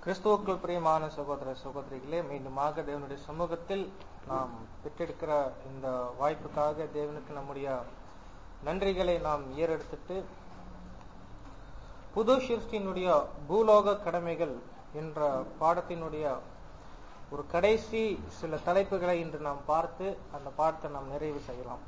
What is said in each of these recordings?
கிறிஸ்துவுக்குள் பிரியமான சகோதர சகோதரிகளே மீண்டுமாக தேவனுடைய சமூகத்தில் நாம் பெற்றெடுக்கிற இந்த வாய்ப்புக்காக தேவனுக்கு நம்முடைய நன்றிகளை நாம் ஏறெடுத்துட்டு புது சிருஷ்டியினுடைய பூலோக கடமைகள் என்ற பாடத்தினுடைய ஒரு கடைசி சில தலைப்புகளை இன்று நாம் பார்த்து அந்த பாடத்தை நாம் நிறைவு செய்யலாம்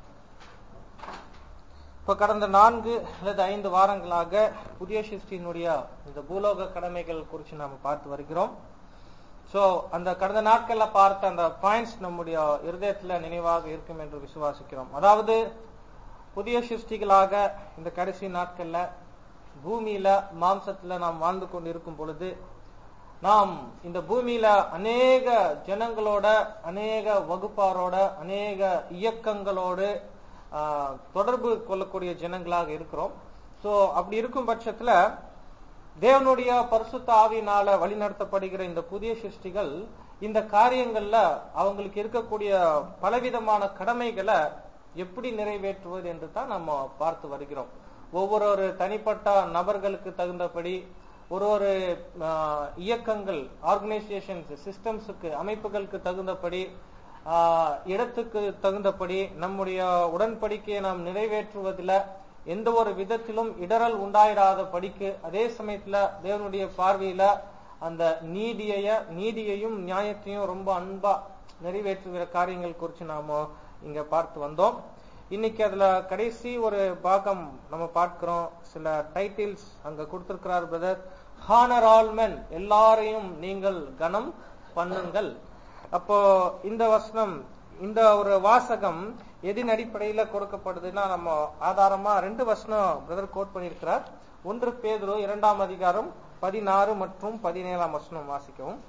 இப்ப கடந்த நான்கு அல்லது ஐந்து வாரங்களாக புதிய சிருஷ்டியினுடைய இந்த பூலோக கடமைகள் குறித்து நாம் பார்த்து வருகிறோம் சோ அந்த கடந்த நாட்கள்ல பார்த்த அந்த பாயிண்ட்ஸ் நம்முடைய இருதயத்துல நினைவாக இருக்கும் என்று விசுவாசிக்கிறோம் அதாவது புதிய சிருஷ்டிகளாக இந்த கடைசி நாட்கள்ல பூமியில மாம்சத்துல நாம் வாழ்ந்து கொண்டு இருக்கும் பொழுது நாம் இந்த பூமியில அநேக ஜனங்களோட அநேக வகுப்பாரோட அநேக இயக்கங்களோடு ஆஹ், தொடர்பு கொள்ளக்கூடிய ஜனங்களாக இருக்கிறோம் சோ அப்படி இருக்கும் பட்சத்துல தேவனுடைய பரிசுத்த ஆவியினால வழிநடத்தப்படுகிற இந்த புதிய சிருஷ்டிகள் இந்த காரியங்கள்ல அவங்களுக்கு இருக்கக்கூடிய பலவிதமான கடமைகளை எப்படி நிறைவேற்றுவது என்று தான் நம்ம பார்த்து வருகிறோம் ஒவ்வொரு ஒரு தனிப்பட்ட நபர்களுக்கு தகுந்தபடி ஒரு ஒரு ஆஹ், இயக்கங்கள் ஆர்கனைசேஷன்ஸ் சிஸ்டம்ஸுக்கு அமைப்புகளுக்கு தகுந்தபடி ஆஹ், இடத்துக்கு தகுந்தபடி நம்முடைய உடன்படிக்கையை நாம் நிறைவேற்றுவதில் எந்த ஒரு விதத்திலும் இடரல் உண்டாயிடாத படிக்கு அதே சமயத்துல தேவனுடைய பார்வையில அந்த நீதிய நீதியையும் நியாயத்தையும் ரொம்ப அன்பா நிறைவேற்றுகிற காரியங்கள் குறித்து நாம இங்க பார்த்து வந்தோம் இன்னைக்கு அதுல கடைசி ஒரு பாகம் நம்ம பார்க்கிறோம் சில டைட்டில்ஸ் அங்க கொடுத்திருக்கிறார் பிரதர் ஹானர் ஆல் மென் எல்லாரையும் நீங்கள் கனம் பண்ணுங்கள் அப்போ இந்த வசனம் இந்த ஒரு வாசகம் எதின் அடிப்படையில கொடுக்கப்படுதுன்னா நம்ம ஆதாரமா ரெண்டு வசனம் பிரதர் கோட் பண்ணியிருக்கிறார் ஒன்று பேதுரு இரண்டாம் அதிகாரம் பதினாறு மற்றும் பதினேழாம் வசனம் வாசிக்கவும்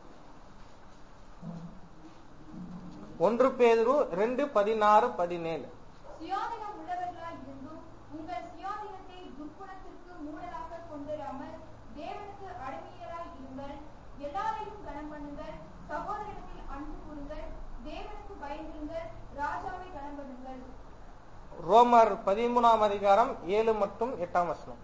ஒன்று பேதுரு ரெண்டு பதினாறு பதினேழு சுயாதீனம் உள்ளவர்களாய் இருந்தும் உங்கள் சுயாதீனத்தை துர்க்குணத்திற்கு மூடலாக கொண்டிராமல் தேவனுக்கு அடிமையராய் இருங்கள் எல்லாரையும் கனம் பண்ணுங்கள் சகோதரத்தில் அன்பு கூறுங்கள் தேவனுக்கு பயந்திருங்கள் ராஜாவை கனம் பண்ணுங்கள் ரோமர் பதிமூணாம் அதிகாரம் ஏழு மற்றும் எட்டாம் வசனம்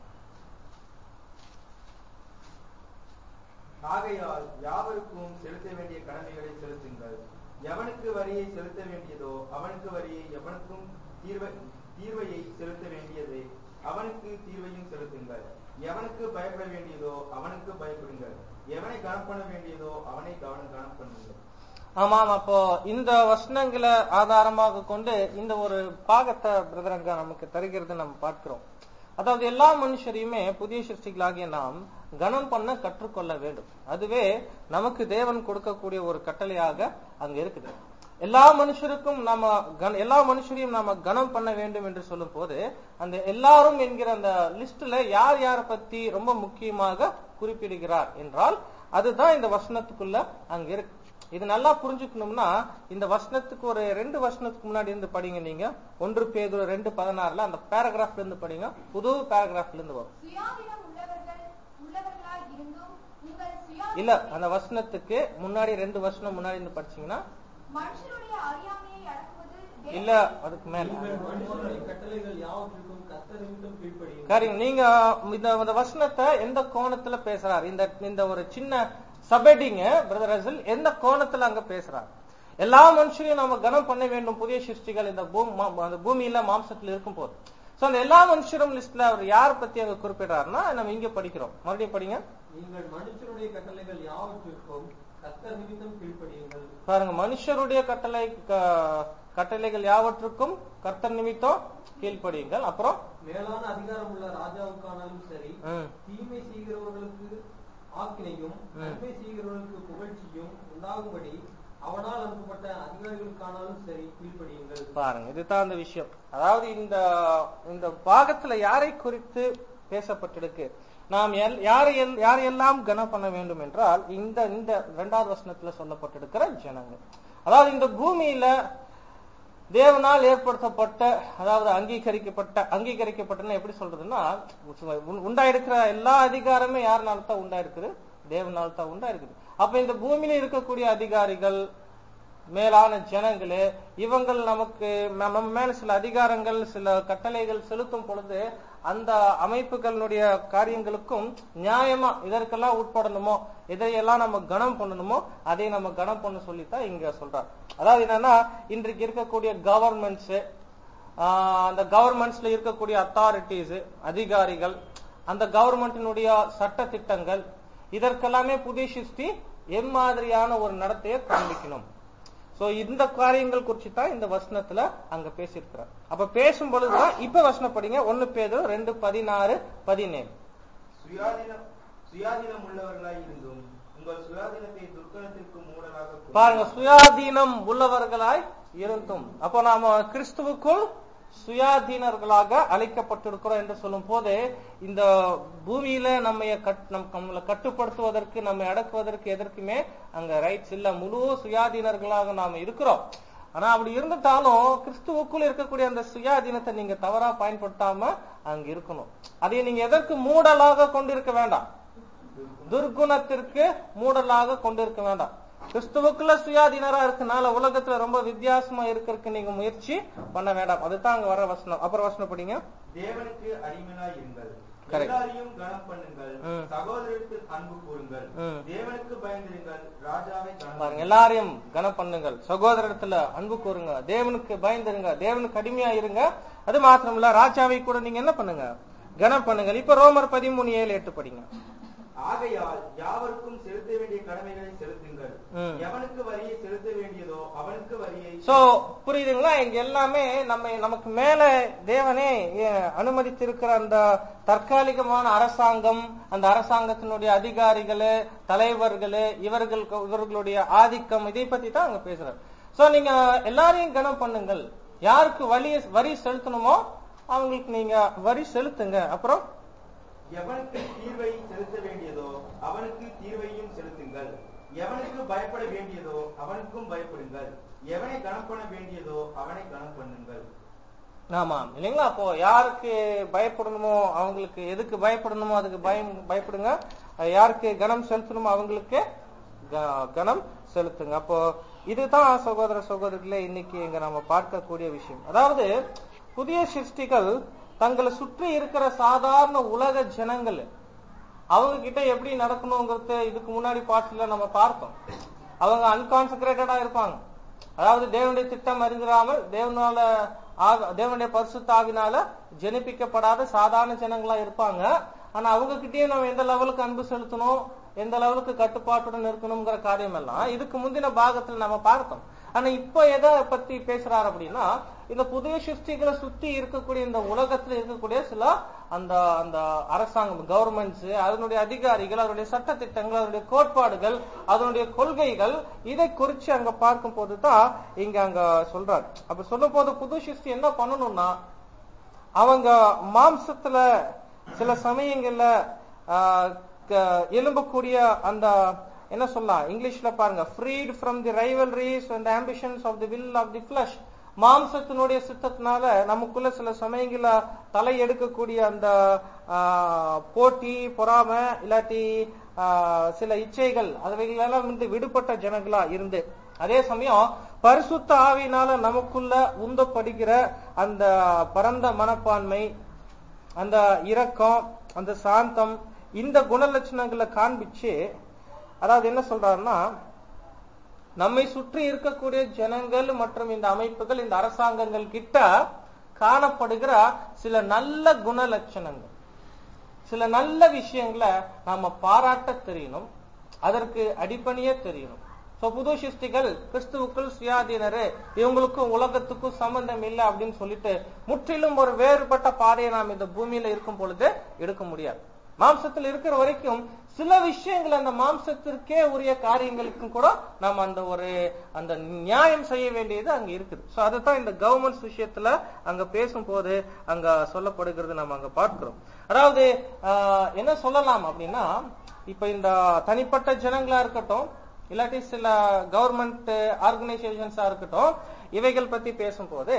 ஆகையால் யாவருக்கும் செலுத்த வேண்டிய கடமைகளை செலுத்துங்கள் எவனுக்கு வரியை செலுத்த வேண்டியதோ அவனுக்கு வரியை எவனுக்கும் தீர்வை தீர்வையை செலுத்த வேண்டியது அவனுக்கு தீர்வையும் செலுத்துங்கள் எவனுக்கு பயப்பட வேண்டியதோ அவனுக்கு பயப்படுங்கள் எவனை கனம் பண்ண வேண்டியதோ அவனை கவனம் கனம் பண்ணுங்கள் ஆமாம் அப்போ இந்த வசனங்களை ஆதாரமாக கொண்டு இந்த ஒரு பாகத்தை பிரதரங்க நமக்கு தருகிறது நம்ம பார்க்கிறோம் அதாவது எல்லா மனுஷரையுமே புதிய சிருஷ்டிகளாகிய நாம் கனம் பண்ண கற்றுக்கொள்ள வேண்டும் அதுவே நமக்கு தேவன் கொடுக்கக்கூடிய ஒரு கட்டளையாக அங்க இருக்குது எல்லா மனுஷருக்கும் நாம கன- எல்லா மனுஷரையும் நாம கனம் பண்ண வேண்டும் என்று சொல்லும் போது அந்த எல்லாரும் என்கிற அந்த லிஸ்ட்ல யார் யாரை பத்தி ரொம்ப முக்கியமாக குறிப்பிடுகிறார் என்றால் அதுதான் இந்த வசனத்துக்குள்ள அங்க இருக்கு இது நல்லா புரிஞ்சுக்கணும்னா இந்த வசனத்துக்கு ஒரு ரெண்டு வசனத்துக்கு முன்னாடி இருந்து படிங்க நீங்க ஒன்று பேதுரு ரெண்டு பதினாறுல அந்த பேராகிராஃப்ல இருந்து படிங்க புது பேராகிராஃப்ல இருந்து வரும் சுயாதீனம் உள்ளவர்கள் உள்ளவர்களாய் இருந்தும் உங்கள் இல்ல சுயாதீனத்தை அந்த வசனத்துக்கு முன்னாடி ரெண்டு வசனம் முன்னாடி இருந்து படிச்சீங்கன்னா மனுஷருடைய அறியாமையை அடக்குவது தேவ- இல்ல அதுக்கு மேல நீங்கள் மனுஷருடைய கட்டளைகள் யாவற்றிற்கும் கர்த்தர் நிமித்தம் கீழ்ப்படியுங்கள். காரியம் நீங்க இந்த இந்த வசனத்தை எந்த கோணத்துல பேசுறாரு இந்த இந்த ஒரு சின்ன சபடிங்க பிரதர் ரசல் எந்த கோணத்துல அங்க பேசுறாரு எல்லா மனுஷரையும் நம்ம கனம் பண்ண வேண்டும் புதிய சிருஷ்டிகள் இந்த பூம்- மா- அந்த பூமியில மாம்சத்துல இருக்கும் போது சோ அந்த எல்லா மனுஷரும் லிஸ்ட்ல அவர் யார் பத்தி அங்க குறிப்பிடுறாருன்னா நம்ம இங்க படிக்கிறோம் மறுபடியும் படிங்க நீங்கள் மனுஷருடைய கட்டளைகள் யாவற்றிற்கும் கர்த்தர் நிமித்தம் கீழ்ப்படியுங்கள் பாருங்க மனுஷருடைய கட்டளை க- கட்டளைகள் யாவற்றுக்கும் கர்த்தர் நிமித்தம் கீழ்ப்படியுங்கள் அப்புறம் மேலான அதிகாரம் உள்ள ராஜாவுக்கானாலும் சரி ம், தீமை செய்கிறவர்களுக்கு ஆக்கினையும் ம். நன்மை செய்கிறவர்களுக்கு புகழ்ச்சியும் உண்டாகும்படி அவனால் அனுப்பப்பட்ட அதிகாரிகளுக்கானாலும் சரி கீழ்ப்படியுங்கள் பாருங்க இதுதான் அந்த விஷயம் அதாவது இந்த இந்த பாகத்துல யாரை குறித்து பேசப்பட்டிருக்கு நாம் எல்- யாரை எல்- யாரையெல்லாம் கனம் பண்ண வேண்டும் என்றால் இந்த இந்த இரண்டாவது வசனத்துல சொல்லப்பட்டிருக்கிற ஜனங்கள் அதாவது இந்த பூமியில தேவனால் ஏற்படுத்தப்பட்ட அதாவது அங்கீகரிக்கப்பட்ட அங்கீகரிக்கப்பட்டன்னு எப்படி சொல்றதுன்னா உ- உண்டாயிருக்கிற எல்லா அதிகாரமே யாருனால தான் உண்டாயிருக்குது தேவனால் தான் உண்டாயிருக்குது அப்ப இந்த பூமியில இருக்கக்கூடிய அதிகாரிகள் மேலான ஜனங்களே இவங்கள் நமக்கு ம- நம்ம மேல சில அதிகாரங்கள் சில கட்டளைகள் செலுத்தும் பொழுது அந்த அமைப்புகளுடைய காரியங்களுக்கும் நியாயமா இதற்கெல்லாம் உட்படணுமோ எதையெல்லாம் நம்ம கனம் பண்ணணுமோ அதை நம்ம கனம் பண்ண சொல்லித்தான் இங்க சொல்றார் அதாவது என்னன்னா இன்றைக்கு இருக்கக்கூடிய கவர்மெண்ட்ஸ் அந்த கவர்மெண்ட்ஸ்ல இருக்கக்கூடிய அத்தாரிட்டிஸ் அதிகாரிகள் அந்த கவர்மெண்டினுடைய சட்ட திட்டங்கள் இதற்கெல்லாமே புதிய சிருஷ்டி எம்மாதிரியான ஒரு நடத்தையை காண்பிக்கணும் சோ இந்த காரியங்கள் குறிச்சு தான் இந்த வசனத்துல அங்க பேசியிருக்கிறார் அப்ப பேசும் பொழுதுதான் இப்ப வசனம் படிங்க ஒன்னு பேதோ ரெண்டு பதினாறு பதினேழு சுயாதீனம் சுயாதீனம் உள்ளவர்களாய் இருந்தும் உங்கள் சுயாதீனத்தை துர்க்கணத்திற்கு மூடலாக கொண்டு- பாருங்க சுயாதீனம் உள்ளவர்களாய் இருந்தும் அப்போ நாம கிறிஸ்துவுக்குள் சுயாதீனர்களாக அழைக்கப்பட்டிருக்கிறோம் என்று சொல்லும் போது இந்த பூமியில நம்ம நம்மளை கட்டுப்படுத்துவதற்கு நம்மை அடக்குவதற்கு எதற்குமே அங்க ரைட்ஸ் இல்ல முழு சுயாதீனர்களாக நாம இருக்கிறோம் ஆனா அப்படி இருந்துட்டாலும் கிறிஸ்துவுக்குள் இருக்கக்கூடிய அந்த சுயாதீனத்தை நீங்க தவறா பயன்படுத்தாம அங்க இருக்கணும் அதை நீங்க எதற்கு மூடலாக கொண்டிருக்க வேண்டாம் துர்குணத்திற்கு மூடலாக கொண்டிருக்க வேண்டாம் கிறிஸ்துவுக்குள்ள சுயாதீனரா இருக்கனால உலகத்துல ரொம்ப வித்தியாசமா இருக்கிறதுக்கு நீங்க முயற்சி பண்ண வேண்டாம் அதுதான் அங்க வர வசனம் அப்புறம் வசனம் படிங்க தேவனுக்கு அடிமையாய் இருங்கள் Correct. எல்லாரையும் கனம் பண்ணுங்கள் ம். சகோதரருக்கு அன்பு கூறுங்கள் ம். தேவனுக்கு பயந்திருங்கள் ராஜாவை கனம் பாருங்க எல்லாரையும் கனம் பண்ணுங்கள் சகோதரத்துல அன்பு கூறுங்க தேவனுக்கு பயந்துருங்க தேவனுக்கு அடிமையா இருங்க அது மாத்திரமில்ல ராஜாவை கூட நீங்க என்ன பண்ணுங்க கனம் பண்ணுங்கள் இப்ப ரோமர் பதிமூணு ஏழு எட்டு படிங்க ஆகையால் யாவருக்கும் செலுத்த வேண்டிய கடமைகளை செலுத்துங்கள் ம். எவனுக்கு வரியை செலுத்த வேண்டியதோ அவனுக்கு வரியை சோ புரியுதுங்களா இங்க எல்லாமே நம்ம நமக்கு மேல தேவனே அஹ், அனுமதித்திருக்கிற அந்த தற்காலிகமான அரசாங்கம் அந்த அரசாங்கத்தினுடைய அதிகாரிகள் தலைவர்கள் இவர்கள் இவர்களுடைய ஆதிக்கம் இதை பத்தி தான் அங்க பேசுறாரு சோ நீங்க எல்லாரையும் கனம் பண்ணுங்கள் யாருக்கு வழி வரி செலுத்தணுமோ அவங்களுக்கு நீங்க வரி செலுத்துங்க அப்புறம் எவனுக்கு தீர்வை செலுத்த வேண்டியதோ அவனுக்கு தீர்வையும் செலுத்துங்கள் எவனுக்கு பயப்பட வேண்டியதோ அவனுக்கும் பயப்படுங்கள் எவனை கனம் பண்ண வேண்டியதோ அவனை கனம் பண்ணுங்கள் ஆமாம் இல்லைங்களா அப்போ யாருக்கு பயப்படணுமோ அவங்களுக்கு எதுக்கு பயப்படணுமோ அதுக்கு பயம் பயப்படுங்க அஹ் யாருக்கு கனம் செலுத்தணுமோ அவங்களுக்கு க- கனம் செலுத்துங்க அப்போ இதுதான் சகோதர சகோதரிகளே இன்னைக்கு இங்க நம்ம பார்க்கக்கூடிய விஷயம் அதாவது புதிய சிருஷ்டிகள் தங்களை சுற்றி இருக்கிற சாதாரண உலக ஜனங்கள் அவங்க கிட்ட எப்படி நடக்கணுங்கிறது இதுக்கு முன்னாடி பாட்டுல நம்ம பார்த்தோம் அவங்க அன்கான்சன்ட்ரேட்டடா இருப்பாங்க அதாவது தேவனுடைய திட்டம் அறிந்திராமல் தேவனால ஆக- தேவனுடைய பரிசுத்த ஆவினால ஜெனிப்பிக்கப்படாத சாதாரண ஜனங்களா இருப்பாங்க ஆனா அவங்க கிட்டயே நம்ம எந்த லெவலுக்கு அன்பு செலுத்தணும் எந்த லெவலுக்கு கட்டுப்பாட்டுடன் இருக்கணுங்கிற காரியம் எல்லாம் இதுக்கு முந்தின பாகத்துல நம்ம பார்த்தோம் ஆனா இப்ப எதை பத்தி பேசுறாரு அப்படின்னா இந்த புதிய சிருஷ்டிகளை சுத்தி இருக்கக்கூடிய இந்த உலகத்துல இருக்கக்கூடிய சில அந்த அந்த அரசாங்கம் கவர்மெண்ட்ஸ் அதனுடைய அதிகாரிகள் அதனுடைய சட்ட திட்டங்கள் அதனுடைய கோட்பாடுகள் அதனுடைய கொள்கைகள் இதை குறிச்சு அங்க பார்க்கும் போதுதான் இங்க அங்க சொல்றாரு அப்ப சொல்லும் போது புது சிருஷ்டி என்ன பண்ணணும்னா அவங்க மாம்சத்துல சில சமயங்கள்ல ஆஹ், க- எழும்பக்கூடிய அந்த என்ன சொல்லலாம் இங்கிலீஷ்ல பாருங்க freed from the rivalries and ambitions of the will of the flesh மாம்சத்தினுடைய சித்தத்தினால நமக்குள்ள சில சமயங்கள தலை எடுக்கக்கூடிய அந்த ஆஹ், போட்டி பொறாமை இல்லாட்டி ஆஹ், சில இச்சைகள் அவைகளெல்லாம் வந்து விடுபட்ட ஜனங்களா இருந்து அதே சமயம் பரிசுத்த ஆவியினால நமக்குள்ள உந்தப்படுகிற அந்த பரந்த மனப்பான்மை அந்த இரக்கம் அந்த சாந்தம் இந்த குணலட்சணங்களை காண்பிச்சு அதாவது என்ன சொல்றாருன்னா நம்மை சுற்றி இருக்கக்கூடிய ஜனங்கள் மற்றும் இந்த அமைப்புகள் இந்த அரசாங்கங்கள் கிட்ட காணப்படுகிற சில நல்ல குணலட்சணங்கள் சில நல்ல விஷயங்களை நாம பாராட்ட தெரியணும் அதற்கு அடிப்பணிய தெரியணும் சோ புது சிருஷ்டிகள் கிறிஸ்துவுக்குள் சுயாதீனரு இவங்களுக்கும் உலகத்துக்கும் சம்பந்தம் இல்லை அப்படின்னு சொல்லிட்டு முற்றிலும் ஒரு வேறுபட்ட பாதையை நாம் இந்த பூமியில இருக்கும் பொழுது எடுக்க முடியாது மாம்சத்தில் இருக்கிற வரைக்கும் சில விஷயங்கள் அந்த மாம்சத்திற்கே உரிய காரியங்களுக்கும் கூட நாம் அந்த ஒரு அந்த நியாயம் செய்ய வேண்டியது அங்க இருக்குது சோ அதுதான் இந்த கவர்மெண்ட்ஸ் விஷயத்துல அங்க பேசும்போது அங்க சொல்லப்படுகிறது நம்ம அங்க பார்க்கிறோம் அதாவது ஆஹ், என்ன சொல்லலாம் அப்படின்னா இப்ப இந்த தனிப்பட்ட ஜனங்களா இருக்கட்டும் இல்லாட்டி சில கவர்மெண்ட் ஆர்கனைசேஷன்ஸா இருக்கட்டும் இவைகள் பத்தி பேசும்போது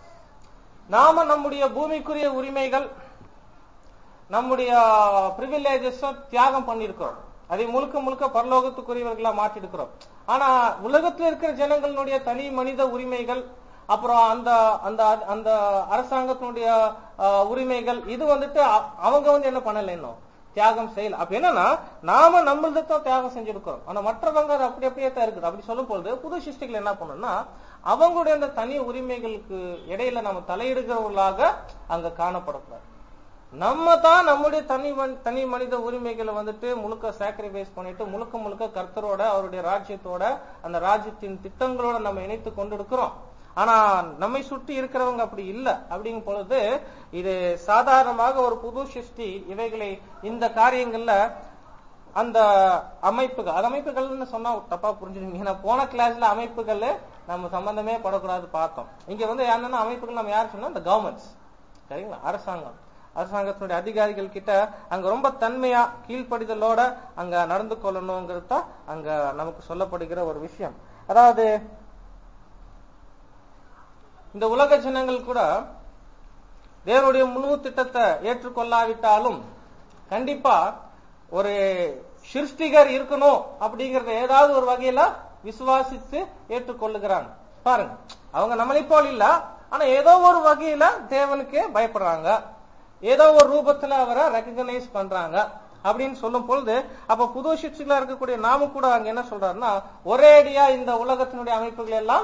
நாம நம்முடைய பூமிக்குரிய உரிமைகள் நம்முடைய பிரிவிலேஜஸ் தியாகம் பண்ணிருக்கிறோம் அதை முழுக்க முழுக்க பரலோகத்துக்குரியவர்களா மாற்றிருக்கிறோம் ஆனா உலகத்துல இருக்கிற ஜனங்களுடைய தனி மனித உரிமைகள் அப்புறம் அந்த அந்த அந்த அரசாங்கத்தினுடைய ஆஹ், உரிமைகள் இது வந்துட்டு அ- அவங்க வந்து என்ன பண்ணல இன்னும் தியாகம் செய்யல அப்ப என்னன்னா நாம நம்மளது தான் தியாகம் செஞ்சிருக்கிறோம் ஆனா மற்றவங்க அது அப்படி அப்படியே தான் இருக்குது அப்படி சொல்லும் பொழுது புது சிருஷ்டிகள் என்ன பண்ணணும்னா அவங்களுடைய அந்த தனி உரிமைகளுக்கு இடையில நம்ம தலையிடுகிறவர்களாக அங்க காணப்படக்கூடாது நம்ம தான் நம்முடைய தனி மனி- தனி மனித உரிமைகளை வந்துட்டு முழுக்க சாக்ரிஃபைஸ் பண்ணிட்டு முழுக்க முழுக்க கர்த்தரோட அவருடைய ராஜ்யத்தோட அந்த ராஜ்யத்தின் திட்டங்களோட நம்ம இணைத்து கொண்டு இருக்கிறோம் ஆனா நம்மை சுற்றி இருக்கிறவங்க அப்படி இல்ல அப்படிங்கும் பொழுது இது சாதாரணமாக ஒரு புது சிருஷ்டி இவைகளை இந்த காரியங்கள்ல அந்த அமைப்புகள் அது அமைப்புகள்னு சொன்னா தப்பா புரிஞ்சுருங்க ஏன்னா போன கிளாஸ்ல அமைப்புகள் நம்ம சம்பந்தமே படக்கூடாது பார்த்தோம் இங்க வந்து என்னன்னா அமைப்புகள் நம்ம யார் சொன்னா இந்த கவர்மெண்ட்ஸ் சரிங்களா அரசாங்கம் அரசாங்கத்தினுடைய அதிகாரிகள் கிட்ட அங்க ரொம்ப தன்மையா கீழ்ப்படிதலோட அங்க நடந்து கொள்ளணுங்கிறது தான் அங்க நமக்கு சொல்லப்படுகிற ஒரு விஷயம் அதாவது இந்த உலக ஜனங்கள் கூட தேவனுடைய முழு திட்டத்தை ஏற்றுக்கொள்ளாவிட்டாலும் கண்டிப்பா ஒரு சிருஷ்டிகர் இருக்கணும் அப்படிங்கறத ஏதாவது ஒரு வகையில விசுவாசித்து ஏற்றுக்கொள்ளுகிறாங்க பாருங்க அவங்க நம்மளை போல் இல்ல ஆனா ஏதோ ஒரு வகையில தேவனுக்கு பயப்படுறாங்க ஏதோ ஒரு ரூபத்துல அவரை ரெக்கக்னைஸ் பண்றாங்க அப்படின்னு சொல்லும் பொழுது அப்ப புது சிருஷ்டிகளா இருக்கக்கூடிய நாம கூட அங்க என்ன சொல்றாருன்னா ஒரேடியா இந்த உலகத்தினுடைய அமைப்புகள் எல்லாம்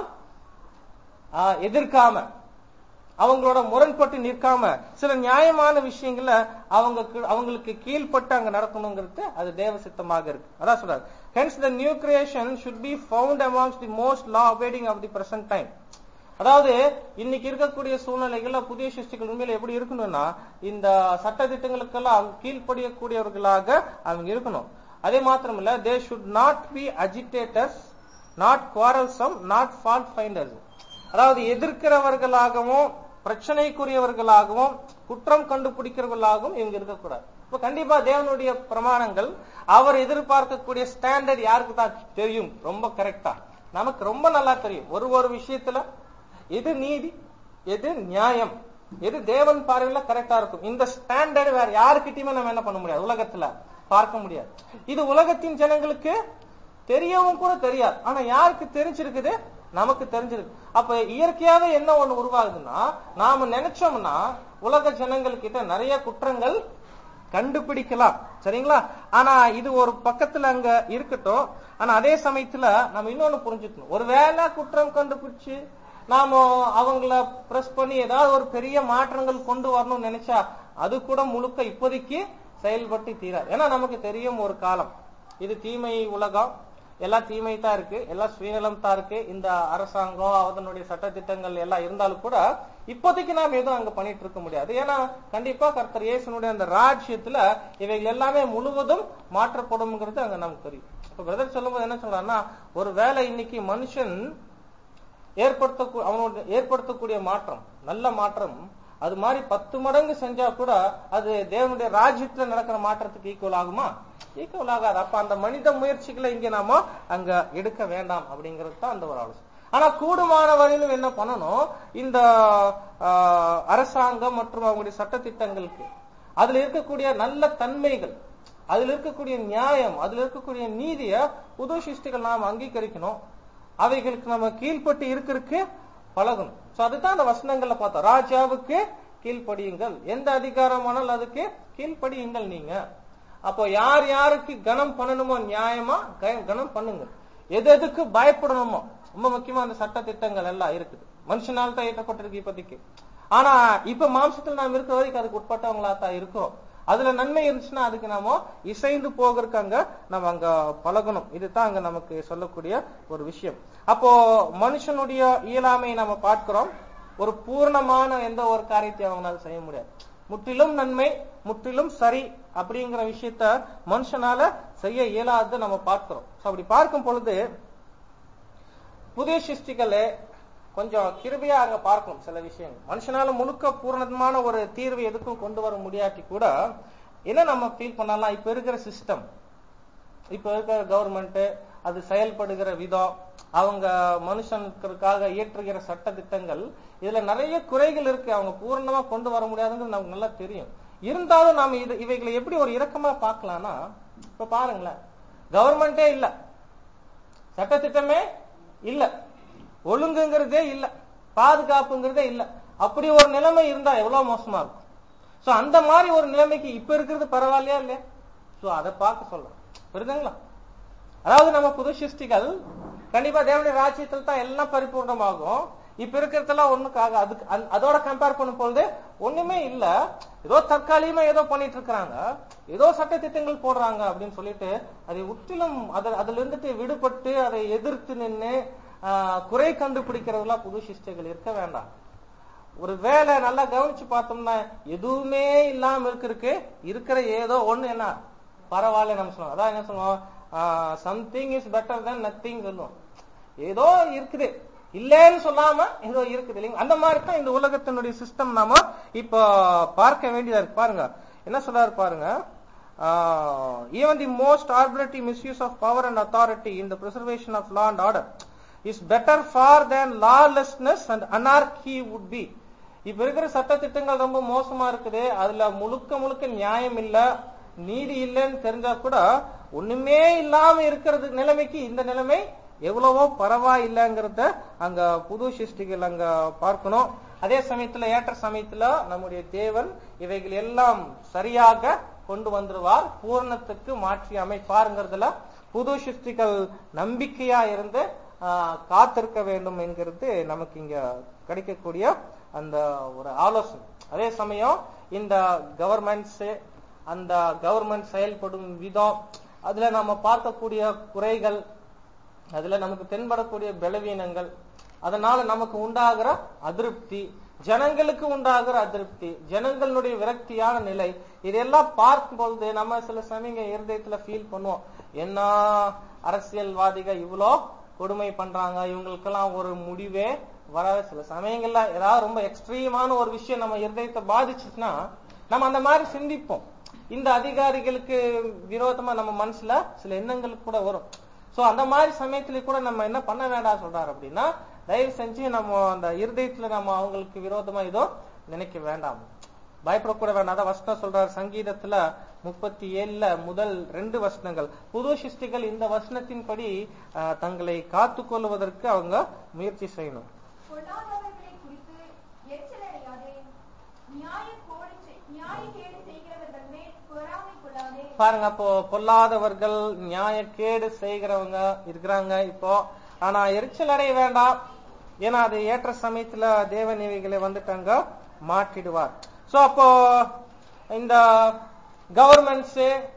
ஆஹ், எதிர்க்காம அவங்களோட முரண்பட்டு நிற்காம சில நியாயமான விஷயங்கள அவங்க கீழ்- அவங்களுக்கு கீழ்ப்பட்டு அங்க நடக்கணுங்கிறது அது தேவ சித்தமாக இருக்கு அதான் சொல்றாரு hence the new creation should be found amongst the most law abiding of the present time அதாவது இன்னைக்கு இருக்கக்கூடிய சூழ்நிலைகள்ல புதிய சிருஷ்டிகள் உண்மையில எப்படி இருக்கணும்னா இந்த சட்ட திட்டங்களுக்கெல்லாம் கீழ்ப்படியக்கூடியவர்களாக அவங்க இருக்கணும் அதே மாத்திரமல்ல they should not be agitators not quarrelsome not fault finders அதாவது எதிர்க்கிறவர்களாகவும் பிரச்சனைக்குரியவர்களாகவும் குற்றம் கண்டுபிடிக்கிறவர்களாகவும் இவங்க இருக்கக்கூடாது இப்ப கண்டிப்பா தேவனுடைய பிரமாணங்கள் அவர் எதிர்பார்க்கக்கூடிய ஸ்டாண்டர்ட் யாருக்கு தான் தெரியும் ரொம்ப கரெக்டா நமக்கு ரொம்ப நல்லா தெரியும் ஒரு ஒரு விஷயத்துல எது நீதி எது நியாயம் எது தேவன் பார்வையில கரெக்டா இருக்கும் இந்த ஸ்டாண்டர்ட் வேற யாருக்கிட்டயுமே நம்ம என்ன பண்ண முடியாது உலகத்துல பார்க்க முடியாது இது உலகத்தின் ஜனங்களுக்கு தெரியவும் கூட தெரியாது ஆனா யாருக்கு தெரிஞ்சிருக்குது நமக்கு தெரிஞ்சிருக்கு அப்ப இயற்கையாவே என்ன ஒண்ணு உருவாகுதுன்னா நாம நினைச்சோம்னா உலக ஜனங்கள் கிட்ட நிறைய குற்றங்கள் கண்டுபிடிக்கலாம் சரிங்களா ஆனா இது ஒரு பக்கத்துல அங்க இருக்கட்டும் ஆனா அதே சமயத்துல நம்ம இன்னொன்னு புரிஞ்சுக்கணும் ஒருவேளை குற்றம் கண்டுபிடிச்சு நாம அவங்கள பிரஸ் பண்ணி ஏதாவது ஒரு பெரிய மாற்றங்கள் கொண்டு வரணும்னு நினைச்சா அது கூட முழுக்க இப்போதைக்கு செயல்பட்டு தீராது ஏன்னா நமக்கு தெரியும் ஒரு காலம் இது தீமை உலகம் எல்லாம் தீமை தான் இருக்கு எல்லாம் சுயநலம் தான் இருக்கு இந்த அரசாங்கம் அதனுடைய சட்டத்திட்டங்கள் எல்லாம் இருந்தாலும் கூட இப்போதைக்கு நாம் எதுவும் அங்க பண்ணிட்டு இருக்க முடியாது ஏன்னா கண்டிப்பா கர்த்தர் இயேசுனுடைய அந்த ராஜ்யத்துல இவைகள் எல்லாமே முழுவதும் மாற்றப்படும்ங்கிறது அங்க நமக்கு தெரியும் இப்ப பிரதர் சொல்லும்போது என்ன சொல்றாருன்னா ஒரு வேளை இன்னைக்கு மனுஷன் ஏற்படுத்த அவனோட ஏற்படுத்தக்கூடிய மாற்றம் நல்ல மாற்றம் அது மாதிரி பத்து மடங்கு செஞ்சா கூட அது தேவனுடைய ராஜ்யத்துல நடக்கிற மாற்றத்துக்கு ஈக்குவல் ஆகுமா ஈக்குவல் ஆகாது அப்ப அந்த மனித முயற்சிகளை இங்க நாம அங்க எடுக்க வேண்டாம் அப்படிங்கிறது தான் அந்த ஒரு ஆலோசனை ஆனா கூடுமான வரையிலும் என்ன பண்ணணும் இந்த ஆஹ், அரசாங்கம் மற்றும் அவங்களுடைய சட்டத்திட்டங்களுக்கு அதுல இருக்கக்கூடிய நல்ல தன்மைகள் அதுல இருக்கக்கூடிய நியாயம் அதுல இருக்கக்கூடிய நீதிய புது சிருஷ்டிகள் நாம் அங்கீகரிக்கணும் அவைகளுக்கு நம்ம கீழ்ப்பட்டு இருக்கிறதுக்கு பழகணும் சோ அதுதான் அந்த வசனங்கள்ல பார்த்தோம் ராஜாவுக்கு கீழ்ப்படியுங்கள் எந்த அதிகாரமானால் அதுக்கு கீழ்ப்படியுங்கள் நீங்க அப்போ யார் யாருக்கு கனம் பண்ணணுமோ நியாயமா க- கனம் பண்ணுங்க எது எதுக்கு பயப்படணுமோ ரொம்ப முக்கியமா அந்த சட்ட திட்டங்கள் எல்லாம் இருக்குது மனுஷனால் தான் ஏற்றப்பட்டிருக்கு இப்போதைக்கு ஆனா இப்ப மாம்சத்தில் நாம் இருக்கிற வரைக்கும் அதுக்கு உட்பட்டவங்களா தான் இருக்கிறோம் அதுல நன்மை இருந்துச்சுன்னா அதுக்கு நாம இசைந்து போகிறதுக்கு அங்க நம்ம அங்க பழகணும் இதுதான் அங்க நமக்கு சொல்லக்கூடிய ஒரு விஷயம் அப்போ மனுஷனுடைய இயலாமையை நம்ம பார்க்கிறோம் ஒரு பூர்ணமான எந்த ஒரு காரியத்தையும் அவங்களால செய்ய முடியாது முற்றிலும் நன்மை முற்றிலும் சரி அப்படிங்கிற விஷயத்த மனுஷனால செய்ய இயலாததை நம்ம பார்க்கிறோம் So, அப்படி பார்க்கும் பொழுது புதிய சிருஷ்டிகளை கொஞ்சம் கிருபையா அங்க பார்க்கணும் சில விஷயங்கள் மனுஷனால முழுக்க பூரணமான ஒரு தீர்வு எதுக்கும் கொண்டு வர முடியாட்டி கூட என்ன நம்ம ஃபீல் பண்ணலாம் இப்ப இருக்கிற சிஸ்டம் இப்ப இருக்கிற கவர்மெண்ட் அது செயல்படுகிற விதம் அவங்க மனுஷனுக்காக இயற்றுகிற சட்ட திட்டங்கள் இதுல நிறைய குறைகள் இருக்கு அவங்க பூரணமா கொண்டு வர முடியாதுங்கிறது நமக்கு நல்லா தெரியும் இருந்தாலும் நாம இது இவைகளை எப்படி ஒரு இரக்கமா பார்க்கலாம்னா இப்ப பாருங்களேன் கவர்மெண்டே இல்ல சட்டத்திட்டமே இல்ல ஒழுங்குங்கிறதே இல்ல பாதுகாப்புங்கிறதே இல்ல அப்படி ஒரு நிலைமை இருந்தா எவ்வளவு மோசமா இருக்கும் சோ அந்த மாதிரி ஒரு நிலைமைக்கு இப்ப இருக்கிறது பரவாயில்லையா இல்லையா சோ அதை பார்க்க சொல்றேன் புரியுதுங்களா அதாவது நம்ம புது சிருஷ்டிகள் கண்டிப்பா தேவனுடைய ராஜ்யத்தில் தான் எல்லாம் பரிபூர்ணமாகும் இப்ப இருக்கிறதெல்லாம் ஒண்ணுக்காக அதுக்கு அந்த- அதோட கம்பேர் பண்ணும் பொழுது ஒண்ணுமே இல்ல ஏதோ தற்காலிகமா ஏதோ பண்ணிட்டு இருக்காங்க ஏதோ சட்ட திட்டங்கள் போடுறாங்க அப்படின்னு சொல்லிட்டு அதை முற்றிலும் அத- அதுல இருந்துட்டு விடுபட்டு அதை எதிர்த்து நின்று குறை கண்டுபிடிக்கிறதுலாம் புது சிருஷ்டிகள் இருக்க வேண்டாம் ஒரு வேலை நல்லா கவனிச்சு பார்த்தோம்னா எதுவுமே இல்லாம இருக்கிறதுக்கு இருக்கிற ஏதோ ஒண்ணு என்ன பரவாயில்ல நம்ம சொல்லுவோம் அதான் என்ன சொல்லுவோம் something is better than nothing சொல்லுவோம் ஏதோ இருக்குது இல்லைன்னு சொல்லாம ஏதோ இருக்குது இல்லைங்க அந்த மாதிரி தான் இந்த உலகத்தினுடைய சிஸ்டம் நாம இப்போ பார்க்க வேண்டியதா இருக்கு பாருங்க என்ன சொல்றாரு பாருங்க even the most arbitrary misuse of power and authority in the preservation of law and order is better far than lawlessness and anarchy would be இப்ப இருக்கிற சட்ட திட்டங்கள் ரொம்ப மோசமா இருக்குது அதுல முழுக்க முழுக்க நியாயம் இல்ல நீதி இல்லைன்னு தெரிஞ்சா கூட ஒண்ணுமே இல்லாம இருக்கிறது நிலைமைக்கு இந்த நிலைமை எவ்வளவோ பரவாயில்லைங்கிறத அங்க புது சிருஷ்டிகள் அங்க பார்க்கணும் அதே சமயத்துல ஏற்ற சமயத்துல நம்முடைய தேவன் இவைகள் எல்லாம் சரியாக கொண்டு வந்துருவார் பூரணத்துக்கு மாற்றி அமைப்பாருங்கிறதுல புது சிருஷ்டிகள் நம்பிக்கையா இருந்து ஆஹ், காத்திருக்க வேண்டும் என்கிறது நமக்கு இங்க கிடைக்கக்கூடிய அந்த ஒரு ஆலோசனை அதே சமயம் இந்த கவர்மெண்ட்ஸ் அந்த கவர்மெண்ட் செயல்படும் விதம் அதுல நம்ம பார்க்கக்கூடிய குறைகள் அதுல நமக்கு தென்படக்கூடிய பலவீனங்கள் அதனால நமக்கு உண்டாகிற அதிருப்தி ஜனங்களுக்கு உண்டாகிற அதிருப்தி ஜனங்களுடைய விரக்தியான நிலை இதெல்லாம் பார்க்கும்பொழுது நம்ம சில சமயங்க இருதயத்துல ஃபீல் பண்ணுவோம் என்ன அரசியல்வாதிகள் இவ்வளோ கொடுமை பண்றாங்க இவங்களுக்கெல்லாம் ஒரு முடிவே வராத சில சமயங்கள்ல ஏதாவது ரொம்ப எக்ஸ்ட்ரீமான ஒரு விஷயம் நம்ம இருதயத்தை பாதிச்சுச்சுன்னா நம்ம அந்த மாதிரி சிந்திப்போம் இந்த அதிகாரிகளுக்கு விரோதமா நம்ம மனசுல சில எண்ணங்கள் கூட வரும் சோ அந்த மாதிரி சமயத்துல கூட நம்ம என்ன பண்ண வேண்டாம் சொல்றாரு அப்படின்னா தயவு செஞ்சு நம்ம அந்த இருதயத்துல நம்ம அவங்களுக்கு விரோதமா ஏதோ நினைக்க வேண்டாம் பயப்படக்கூட வேண்டாம் அதான் வசனம் சொல்றாரு சங்கீதத்துல முப்பத்தி ஏழுல முதல் ரெண்டு வசனங்கள் புது சிருஷ்டிகள் இந்த வசனத்தின்படி ஆஹ், தங்களை காத்துக் கொள்வதற்கு அவங்க முயற்சி செய்யணும் பொல்லாதவர்களை குறித்து எரிச்சலடையாதே நியாயக்கோடு செய்- நியாயக்கேடு செய்கிறவர்கள் மேல் பொறாமை கொள்ளாதே பாருங்க அப்போ பொல்லாதவர்கள் நியாயக்கேடு செய்கிறவங்க இருக்கிறாங்க இப்போ ஆனா எரிச்சல் அடைய வேண்டாம் ஏன்னா அது ஏற்ற சமயத்துல தேவ நீதிகளை வந்துட்டாங்க மாற்றிடுவார் சோ அப்போ இந்த கவர்மெண்ட்ஸ்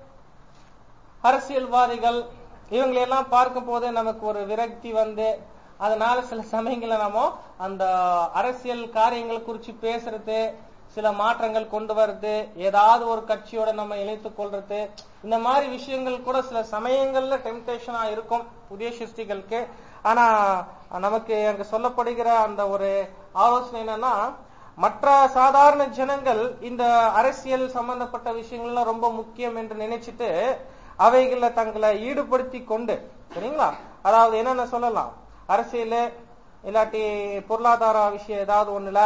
அரசியல்வாதிகள் இவங்களை எல்லாம் பார்க்கும் போது நமக்கு ஒரு விரக்தி வந்து அதனால சில சமயங்கள்ல நம்ம அந்த அரசியல் காரியங்கள் குறிச்சு பேசுறது சில மாற்றங்கள் கொண்டு வர்றது ஏதாவது ஒரு கட்சியோட நம்ம இணைத்துக் கொள்றது இந்த மாதிரி விஷயங்கள் கூட சில சமயங்கள்ல டெம்டேஷனா இருக்கும் புதிய சிருஷ்டிகளுக்கு ஆனா நமக்கு அங்க சொல்லப்படுகிற அந்த ஒரு ஆலோசனை என்னன்னா மற்ற சாதாரண ஜனங்கள் இந்த அரசியல் சம்பந்தப்பட்ட விஷயங்கள்லாம் ரொம்ப முக்கியம் என்று நினைச்சிட்டு அவைகளை தங்களை ஈடுபடுத்தி கொண்டு சரிங்களா அதாவது என்னென்ன சொல்லலாம் அரசியல் இல்லாட்டி பொருளாதார விஷயம் ஏதாவது ஒண்ணுல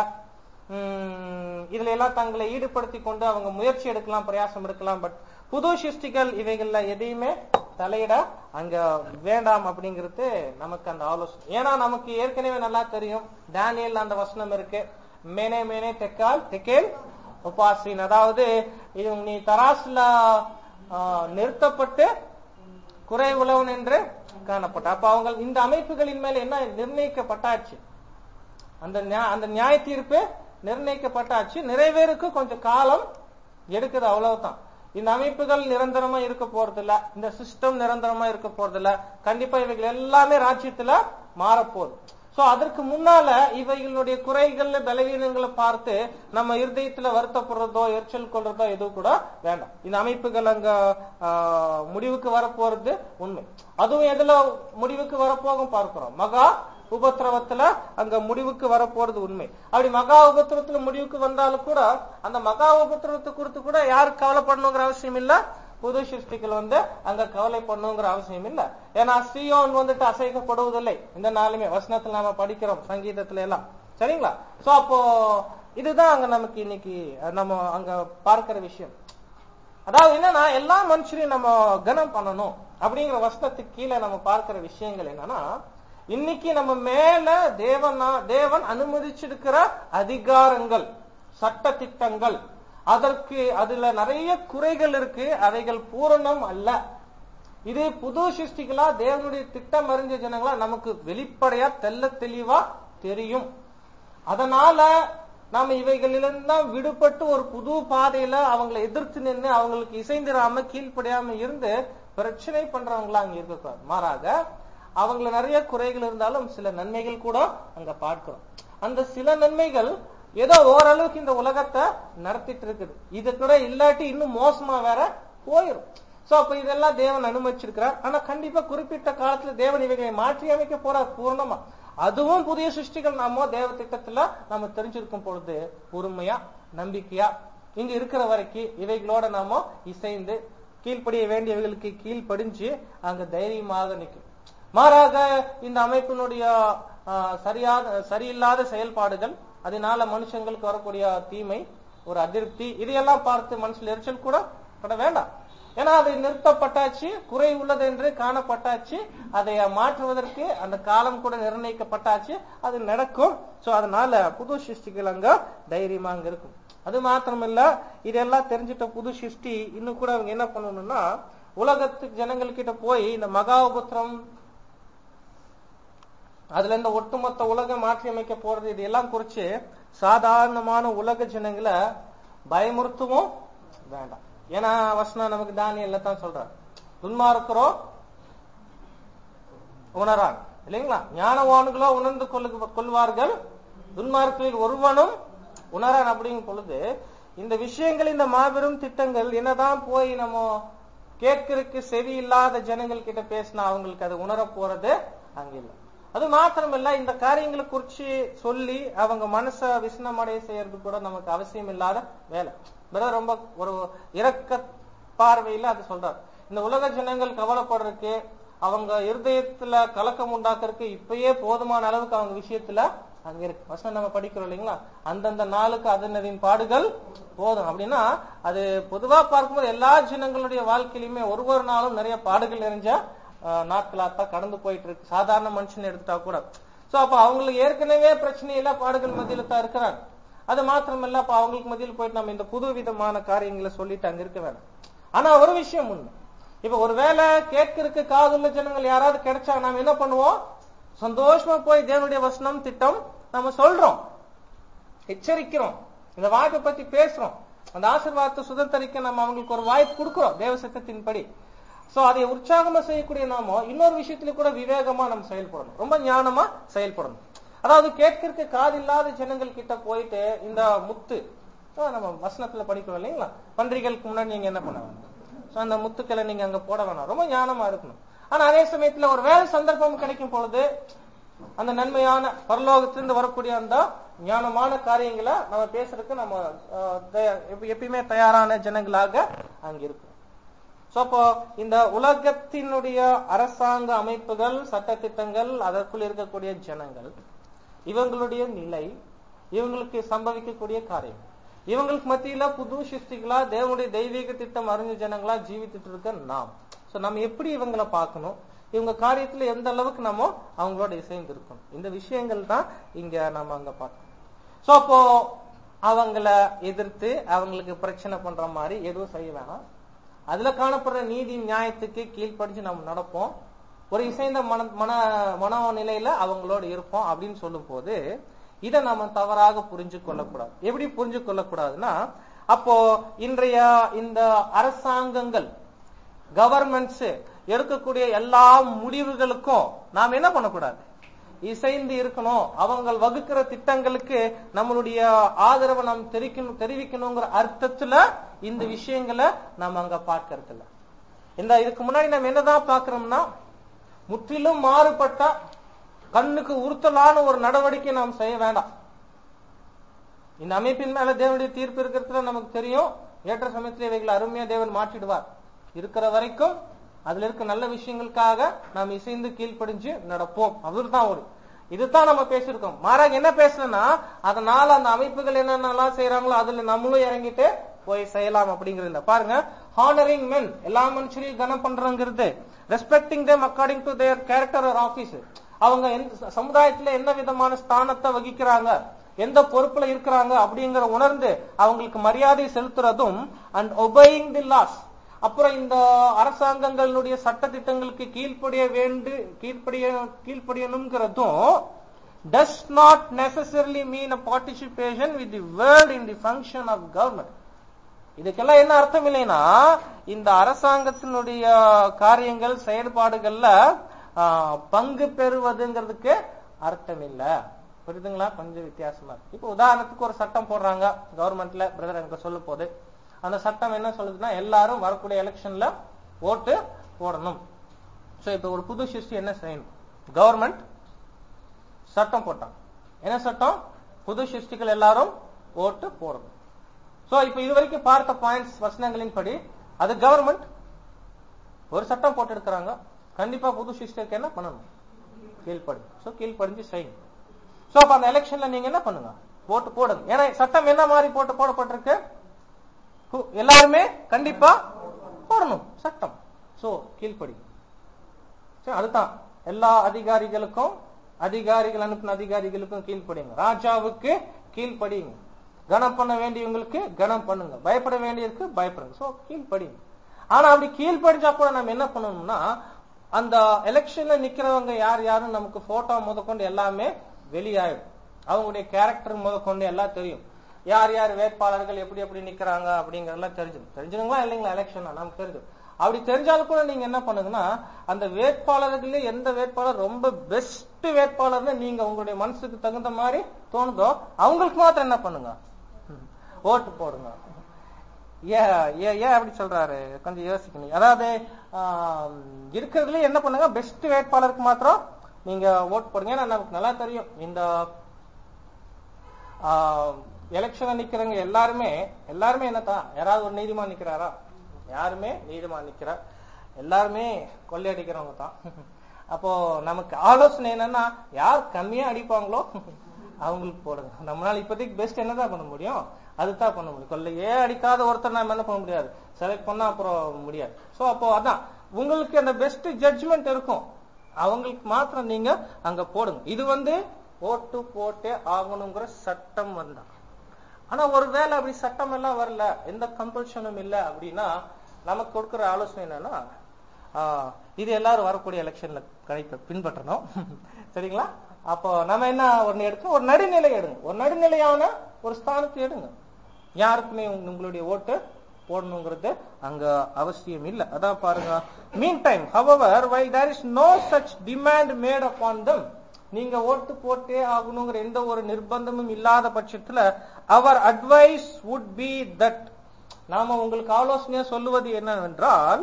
உம், இதுல எல்லாம் தங்களை ஈடுபடுத்தி கொண்டு அவங்க முயற்சி எடுக்கலாம் பிரயாசம் எடுக்கலாம் பட் புது சிருஷ்டிகள் இவைகள்ல எதையுமே தலையிட அங்க வேண்டாம் அப்படிங்கிறது நமக்கு அந்த ஆலோசனை ஏன்னா நமக்கு ஏற்கனவே நல்லா தெரியும் டேனியல் அந்த வசனம் இருக்கு மேனே மேனே தெக்கால் தெக்கேல் உபாசின் அதாவது இது நீ தராசுல ஆஹ், நிறுத்தப்பட்டு குறை உழவன் என்று காணப்பட்ட அப்ப அவங்க இந்த அமைப்புகளின் மேல என்ன நிர்ணயிக்கப்பட்டாச்சு அந்த நியா- அந்த நியாய தீர்ப்பு நிர்ணயிக்கப்பட்டாச்சு நிறைவேறுக்கு கொஞ்சம் காலம் எடுக்குது அவ்வளவுதான் இந்த அமைப்புகள் நிரந்தரமா இருக்க போறதில்ல இந்த சிஸ்டம் நிரந்தரமா இருக்க போறதில்ல கண்டிப்பா இவைகள் எல்லாமே ராஜ்யத்துல மாறப்போகுது சோ அதற்கு முன்னால இவைகளுடைய குறைகள் பலவீனங்களை பார்த்து நம்ம இருதயத்துல வருத்தப்படுறதோ எரிச்சல் கொள்றதோ எதுவும் கூட வேண்டாம் இந்த அமைப்புகள் அங்க ஆஹ், முடிவுக்கு வரப்போறது உண்மை அதுவும் எதுல முடிவுக்கு வரப்போகும் பார்க்கிறோம் மகா உபத்திரவத்துல அங்க முடிவுக்கு வரப்போறது உண்மை அப்படி மகா உபத்திரவத்துல முடிவுக்கு வந்தாலும் கூட அந்த மகா உபத்திரவத்தை குறித்து கூட யாரு கவலைப்படணுங்கிற அவசியம் இல்ல புது சிருஷ்டிகள் வந்து அங்க கவலை பண்ணுங்கிற அவசியம் இல்ல ஏன்னா சியோன் வந்துட்டு அசைக்கப்படுவதில்லை இந்த நாளுமே வசனத்துல நாம படிக்கிறோம் சங்கீதத்துல எல்லாம் சரிங்களா சோ அப்போ இதுதான் அங்க நமக்கு இன்னைக்கு அஹ், நம்ம அங்க பார்க்கிற விஷயம் அதாவது என்னன்னா எல்லா மனுஷரையும் நம்ம கனம் பண்ணணும் அப்படிங்கிற வசனத்துக்கு கீழே நம்ம பார்க்கிற விஷயங்கள் என்னன்னா இன்னைக்கு நம்ம மேல தேவனா தேவன் அனுமதிச்சிருக்கிற அதிகாரங்கள் சட்ட திட்டங்கள் அதற்கு அதுல நிறைய குறைகள் இருக்கு அவைகள் பூரணம் அல்ல இது புது சிருஷ்டிகளா தேவனுடைய திட்டம் அறிஞ்ச ஜனங்களா நமக்கு வெளிப்படையா தெல்ல தெளிவா தெரியும் அதனால நாம இவைகளிலிருந்து தான் விடுபட்டு ஒரு புது பாதையில அவங்களை எதிர்த்து நின்று அவங்களுக்கு இசைந்திராம கீழ்ப்படியாம இருந்து பிரச்சனை பண்றவங்களா அங்க இருக்கக்கூடாது மாறாக அவங்கள நிறைய குறைகள் இருந்தாலும் சில நன்மைகள் கூட அங்க பார்க்கிறோம் அந்த சில நன்மைகள் ஏதோ ஓரளவுக்கு இந்த உலகத்தை நடத்திட்டு இருக்குது இது கூட இல்லாட்டி இன்னும் மோசமா வேற போயிடும் சோ அப்ப இதெல்லாம் தேவன் அனுமதிச்சிருக்கிறார் ஆனா கண்டிப்பா குறிப்பிட்ட காலத்துல தேவன் இவைகளை மாற்றி அமைக்க போறார் பூர்ணமா அதுவும் புதிய சிருஷ்டிகள் நாம தேவ திட்டத்துல நம்ம தெரிஞ்சிருக்கும் பொழுது பொறுமையா நம்பிக்கையா இங்க இருக்கிற வரைக்கும் இவைகளோட நாம இசைந்து கீழ்ப்படிய வேண்டியவைகளுக்கு கீழ்ப்படிஞ்சு அங்க தைரியமாக நிற்கும் மாறாக இந்த அமைப்பினுடைய ஆஹ், சரியான சரியில்லாத செயல்பாடுகள் அதனால மனுஷங்களுக்கு வரக்கூடிய தீமை ஒரு அதிருப்தி இதையெல்லாம் பார்த்து மனசுல எரிச்சல் கூட பட வேண்டாம் ஏன்னா அது நிறுத்தப்பட்டாச்சு குறை உள்ளது என்று காணப்பட்டாச்சு அதை மாற்றுவதற்கு அந்த காலம் கூட நிர்ணயிக்கப்பட்டாச்சு அது நடக்கும் சோ அதனால புது சிருஷ்டிகள் அங்க தைரியமா அங்க இருக்கும் அது மாத்திரமில்ல இதெல்லாம் தெரிஞ்சிட்ட புது சிருஷ்டி இன்னும் கூட அவங்க என்ன பண்ணணும்னா உலகத்துக்கு ஜனங்கள் கிட்ட போய் இந்த மகாபுத்திரம் அதுல இந்த ஒட்டுமொத்த உலகம் மாற்றி அமைக்க போறது இது எல்லாம் குறிச்சு சாதாரணமான உலக ஜனங்களை பயமுறுத்தவும் வேண்டாம் ஏன்னா வசனம் நமக்கு தானியல்ல தான் சொல்றார் துன்மார்க்கிறோ உணரான் இல்லைங்களா ஞானவான்களோ உணர்ந்து கொள்ளு கொள்வார்கள் துன்மார்க்களில் ஒருவனும் உணரான் அப்படிங்கும் பொழுது இந்த விஷயங்கள் இந்த மாபெரும் திட்டங்கள் என்னதான் போய் நம்ம கேட்கறதுக்கு செவி இல்லாத ஜனங்கள் கிட்ட பேசினா அவங்களுக்கு அது உணர போறது அங்க இல்ல அது மாத்திரமல்ல இந்த காரியங்களை குறிச்சு சொல்லி அவங்க மனச விசனமடைய செய்யறது கூட நமக்கு அவசியம் இல்லாத வேலை பிரதர் ரொம்ப ஒரு இரக்க பார்வையில அது சொல்றார் இந்த உலக ஜனங்கள் கவலைப்படுறதுக்கு அவங்க இருதயத்துல கலக்கம் உண்டாக்குறதுக்கு இப்பயே போதுமான அளவுக்கு அவங்க விஷயத்துல அங்க இருக்கு வசனம் நம்ம படிக்கிறோம் இல்லைங்களா அந்தந்த நாளுக்கு அதனதின் பாடுகள் போதும் அப்படின்னா அது பொதுவா பார்க்கும்போது எல்லா ஜனங்களுடைய வாழ்க்கையிலுமே ஒரு ஒரு நாளும் நிறைய பாடுகள் நிறைஞ்ச அஹ், நாட்களா தான் கடந்து போயிட்டு இருக்கு சாதாரண மனுஷன் எடுத்துட்டா கூட சோ அப்ப அவங்களுக்கு ஏற்கனவே பிரச்சனை இல்ல பாடுகள் மத்தியில தான் இருக்கிறாங்க அது மாத்திரமல்ல அப்ப அவங்களுக்கு மத்தியில் போயிட்டு நம்ம இந்த புது விதமான காரியங்களை சொல்லிட்டு அங்க இருக்க வேணாம் ஆனா ஒரு விஷயம் உண்மை இப்ப ஒருவேளை கேட்கறதுக்கு காதுள்ள ஜனங்கள் யாராவது கிடைச்சா நாம என்ன பண்ணுவோம் சந்தோஷமா போய் தேவனுடைய வசனம் திட்டம் நம்ம சொல்றோம் எச்சரிக்கிறோம் இந்த வாய்ப்பை பத்தி பேசுறோம் அந்த ஆசீர்வாதத்தை சுதந்திரிக்க நம்ம அவங்களுக்கு ஒரு வாய்ப்பு கொடுக்கிறோம் தேவ சட்டத்தின்படி சோ அதை உற்சாகமா செய்யக்கூடிய நாம இன்னொரு விஷயத்துல கூட விவேகமா நம்ம செயல்படணும் ரொம்ப ஞானமா செயல்படணும் அதாவது கேட்கறதுக்கு காது இல்லாத ஜனங்கள் கிட்ட போயிட்டு இந்த முத்து ஆ, நம்ம வசனத்துல படிக்கிறோம் இல்லைங்களா பன்றிகளுக்கு முன்னாடி நீங்க என்ன பண்ண வேண்டாம் சோ அந்த முத்துக்களை நீங்க அங்க போட வேணாம் ரொம்ப ஞானமா இருக்கணும் ஆனா அதே சமயத்துல ஒரு வேலை சந்தர்ப்பம் கிடைக்கும் பொழுது அந்த நன்மையான பரலோகத்திலிருந்து வரக்கூடிய அந்த ஞானமான காரியங்களை நம்ம பேசுறதுக்கு நம்ம ஆஹ், தயா- எப்ப- எப்பயுமே தயாரான ஜனங்களாக அங்க இருக்கும் சோ அப்போ இந்த உலகத்தினுடைய அரசாங்க அமைப்புகள் சட்டத்திட்டங்கள் அதற்குள் இருக்கக்கூடிய ஜனங்கள் இவங்களுடைய நிலை இவங்களுக்கு சம்பவிக்கக்கூடிய காரியம் இவங்களுக்கு மத்தியில புது சிருஷ்டிகளா தேவனுடைய தெய்வீக திட்டம் அறிஞ்ச ஜனங்களா ஜீவித்துட்டு இருக்க நாம் சோ நம்ம எப்படி இவங்களை பார்க்கணும் இவங்க காரியத்துல எந்த அளவுக்கு நம்ம அவங்களோட இசைந்து இருக்கணும் இந்த விஷயங்கள் தான் இங்க நம்ம அங்க பார்க்கணும் சோ அப்போ அவங்கள எதிர்த்து அவங்களுக்கு பிரச்சனை பண்ற மாதிரி எதுவும் செய்ய வேணாம் அதுல காணப்படுற நீதி நியாயத்துக்கு கீழ்ப்படிஞ்சு நம்ம நடப்போம் ஒரு இசைந்த மன மன மனநிலையில அவங்களோட இருப்போம் அப்படின்னு சொல்லும் போது இதை நாம தவறாக புரிஞ்சு கொள்ளக்கூடாது எப்படி புரிஞ்சு கொள்ளக்கூடாதுன்னா அப்போ இன்றைய இந்த அரசாங்கங்கள் கவர்மெண்ட்ஸ் எடுக்கக்கூடிய எல்லா முடிவுகளுக்கும் நாம் என்ன பண்ணக்கூடாது இசைந்து இருக்கணும் அவங்க வகுக்கிற திட்டங்களுக்கு நம்மளுடைய ஆதரவை நாம் தெரிவிக்கணும் தெரிவிக்கணுங்கிற அர்த்தத்துல இந்த விஷயங்களை நம்ம அங்க பார்க்கறது இல்ல இந்த இதுக்கு முன்னாடி நம்ம என்னதான் பார்க்கிறோம்னா முற்றிலும் மாறுபட்ட கண்ணுக்கு உறுத்தலான ஒரு நடவடிக்கை நாம் செய்ய வேண்டாம் இந்த அமைப்பின் மேல தேவனுடைய தீர்ப்பு இருக்கிறதுல நமக்கு தெரியும் ஏற்ற சமயத்தில் இவைகளை அருமையா தேவன் மாற்றிடுவார் இருக்கிற வரைக்கும் அதுல இருக்க நல்ல விஷயங்களுக்காக நாம் இசைந்து கீழ்ப்படிஞ்சு நடப்போம் அதுதான் ஒரு இதுதான் நம்ம பேசியிருக்கோம் மாறாக என்ன பேசலன்னா அதனால அந்த அமைப்புகள் என்னென்னலாம் செய்யறாங்களோ அதுல நம்மளும் இறங்கிட்டு போய் செய்யலாம் அப்படிங்கிறது இல்ல பாருங்க ஹானரிங் மென் எல்லா மனுஷரையும் கனம் பண்றங்கிறது respecting them according to their character or office அவங்க எந்த சமுதாயத்துல என்ன விதமான ஸ்தானத்தை வகிக்கிறாங்க எந்த பொறுப்புல இருக்கிறாங்க அப்படிங்கிற உணர்ந்து அவங்களுக்கு மரியாதை செலுத்துறதும் அண்ட் ஒபையிங் தி லாஸ் அப்புறம் இந்த அரசாங்கங்களுடைய சட்ட திட்டங்களுக்கு கீழ்ப்படிய வேண்டு கீழ்ப்படிய கீழ்ப்படியணுங்கிறதும் does not necessarily mean a participation with the world in the function of government இதுக்கெல்லாம் என்ன அர்த்தம் இல்லைன்னா இந்த அரசாங்கத்தினுடைய காரியங்கள் செயல்பாடுகள்ல ஆ, பங்கு பெறுவதுங்கிறதுக்கு அர்த்தம் இல்ல புரியுதுங்களா கொஞ்சம் வித்தியாசமா இருக்கு இப்போ உதாரணத்துக்கு ஒரு சட்டம் போடுறாங்க கவர்மெண்ட்ல பிரதர் எனக்கு சொல்ல போது அந்த சட்டம் என்ன சொல்லுதுன்னா எல்லாரும் வரக்கூடிய எலெக்ஷன்ல ஓட்டு போடணும் சோ இப்போ ஒரு புது சிஸ்டி என்ன செய்யணும் கவர்மெண்ட் சட்டம் போட்டான் என்ன சட்டம் புது சிருஷ்டிகள் எல்லாரும் ஓட்டு போடணும் சோ இப்ப இதுவரைக்கும் பார்த்த பாயிண்ட்ஸ் வசனங்களின் படி அது கவர்மெண்ட் ஒரு சட்டம் போட்டு எடுக்கிறாங்க கண்டிப்பா புது சிஸ்டருக்கு என்ன பண்ணணும் கீழ்ப்படி சோ கீழ்ப்படிஞ்சு செய்யுங்க சோ அப்ப அந்த எலெக்ஷன்ல நீங்க என்ன பண்ணுங்க ஓட்டு போடுங்க ஏன்னா சட்டம் என்ன மாதிரி போட்டு போடப்பட்டிருக்கு கு- எல்லாருமே கண்டிப்பா போடணும் சட்டம் சோ கீழ்ப்படி சரி, அதுதான் எல்லா அதிகாரிகளுக்கும் அதிகாரிகள் அனுப்பின அதிகாரிகளுக்கும் கீழ்ப்படிங்க ராஜாவுக்கு கீழ்ப்படிங்க கனம் பண்ண வேண்டியவங்களுக்கு கனம் பண்ணுங்க பயப்பட வேண்டியதுக்கு பயப்படுங்க சோ கீழ்ப்படிங்க ஆனா அப்படி கீழ்ப்படிஞ்சா கூட நம்ம என்ன பண்ணணும்னா அந்த எலெக்ஷன்ல நிக்கிறவங்க யார் யாரும் நமக்கு போட்டோ முதற்கொண்டு எல்லாமே வெளியாயிடும் அவங்களுடைய கேரக்டர் முதற்கொண்டு எல்லாம் தெரியும் யார் யார் வேட்பாளர்கள் எப்படி எப்படி நிக்கிறாங்க அப்படிங்கறதெல்லாம் தெரிஞ்சிடும் தெரிஞ்சுங்களா இல்லைங்களா எலெக்ஷன் நமக்கு தெரிஞ்சு அப்படி தெரிஞ்சாலும் கூட நீங்க என்ன பண்ணுங்கன்னா அந்த வேட்பாளர்களே எந்த வேட்பாளர் ரொம்ப பெஸ்ட் வேட்பாளர்னு நீங்க உங்களுடைய மனசுக்கு தகுந்த மாதிரி தோணுதோ அவங்களுக்கு மாத்திரம் என்ன பண்ணுங்க ம், ஓட்டு போடுங்க ஏன் ஏன் ஏன் அப்படி சொல்றாரு கொஞ்சம் யோசிக்கணும் அதாவது ஆம், இருக்கிறதுல என்ன பண்ணுங்க பெஸ்ட் வேட்பாளருக்கு மாத்திரம் நீங்க ஓட்டு போடுங்க ஏன்னா நமக்கு நல்லா தெரியும் இந்த எலெக்ஷன்ல நிக்கிறவங்க எல்லாருமே எல்லாருமே என்னத்தான் யாராவது ஒரு நீதிமான் நிக்கிறாரா யாருமே நீதிமான் நிக்கிறா எல்லாருமே கொள்ளையடிக்கிறவங்க தான் அப்போ நமக்கு ஆலோசனை என்னன்னா யார் கம்மியா அடிப்பாங்களோ அவங்களுக்கு போடுங்க நம்மளால இப்போதைக்கு பெஸ்ட் என்னதான் பண்ண முடியும் அதுதான் பண்ண முடியும் கொள்ளையே அடிக்காத ஒருத்தர் நம்ம என்ன பண்ண முடியாது செலக்ட் பண்ணா அப்புறம் முடியாது சோ அப்போ அதான் உங்களுக்கு அந்த பெஸ்ட் ஜட்ஜ்மெண்ட் இருக்கும் அவங்களுக்கு மாத்திரம் நீங்க அங்க போடுங்க இது வந்து ஓட்டு போட்டே ஆகணுங்கிற சட்டம் வந்தா ஆனா ஒருவேளை அப்படி சட்டம் எல்லாம் வரல எந்த கம்பல்ஷனும் இல்ல அப்படின்னா நமக்கு கொடுக்கிற ஆலோசனை என்னன்னா ஆஹ், இது எல்லாரும் வரக்கூடிய எலெக்ஷன்ல கடைப்ப பின்பற்றணும் சரிங்களா அப்போ நம்ம என்ன ஒண்ணு எடுக்க ஒரு நடுநிலை எடுங்க ஒரு நடுநிலையான ஒரு ஸ்தானத்தை எடுங்க யாருக்குமே உங்க- உங்களுடைய ஓட்டு போடணுங்கிறது அங்க அவசியம் இல்ல அதான் பாருங்க meantime however while there is no such demand made upon them நீங்க ஓட்டு போட்டே ஆகணுங்கிற எந்த ஒரு நிர்பந்தமும் இல்லாத பட்சத்துல அவர் அட்வைஸ் வுட் பி தட் நாம உங்களுக்கு ஆலோசனையா சொல்லுவது என்னவென்றால்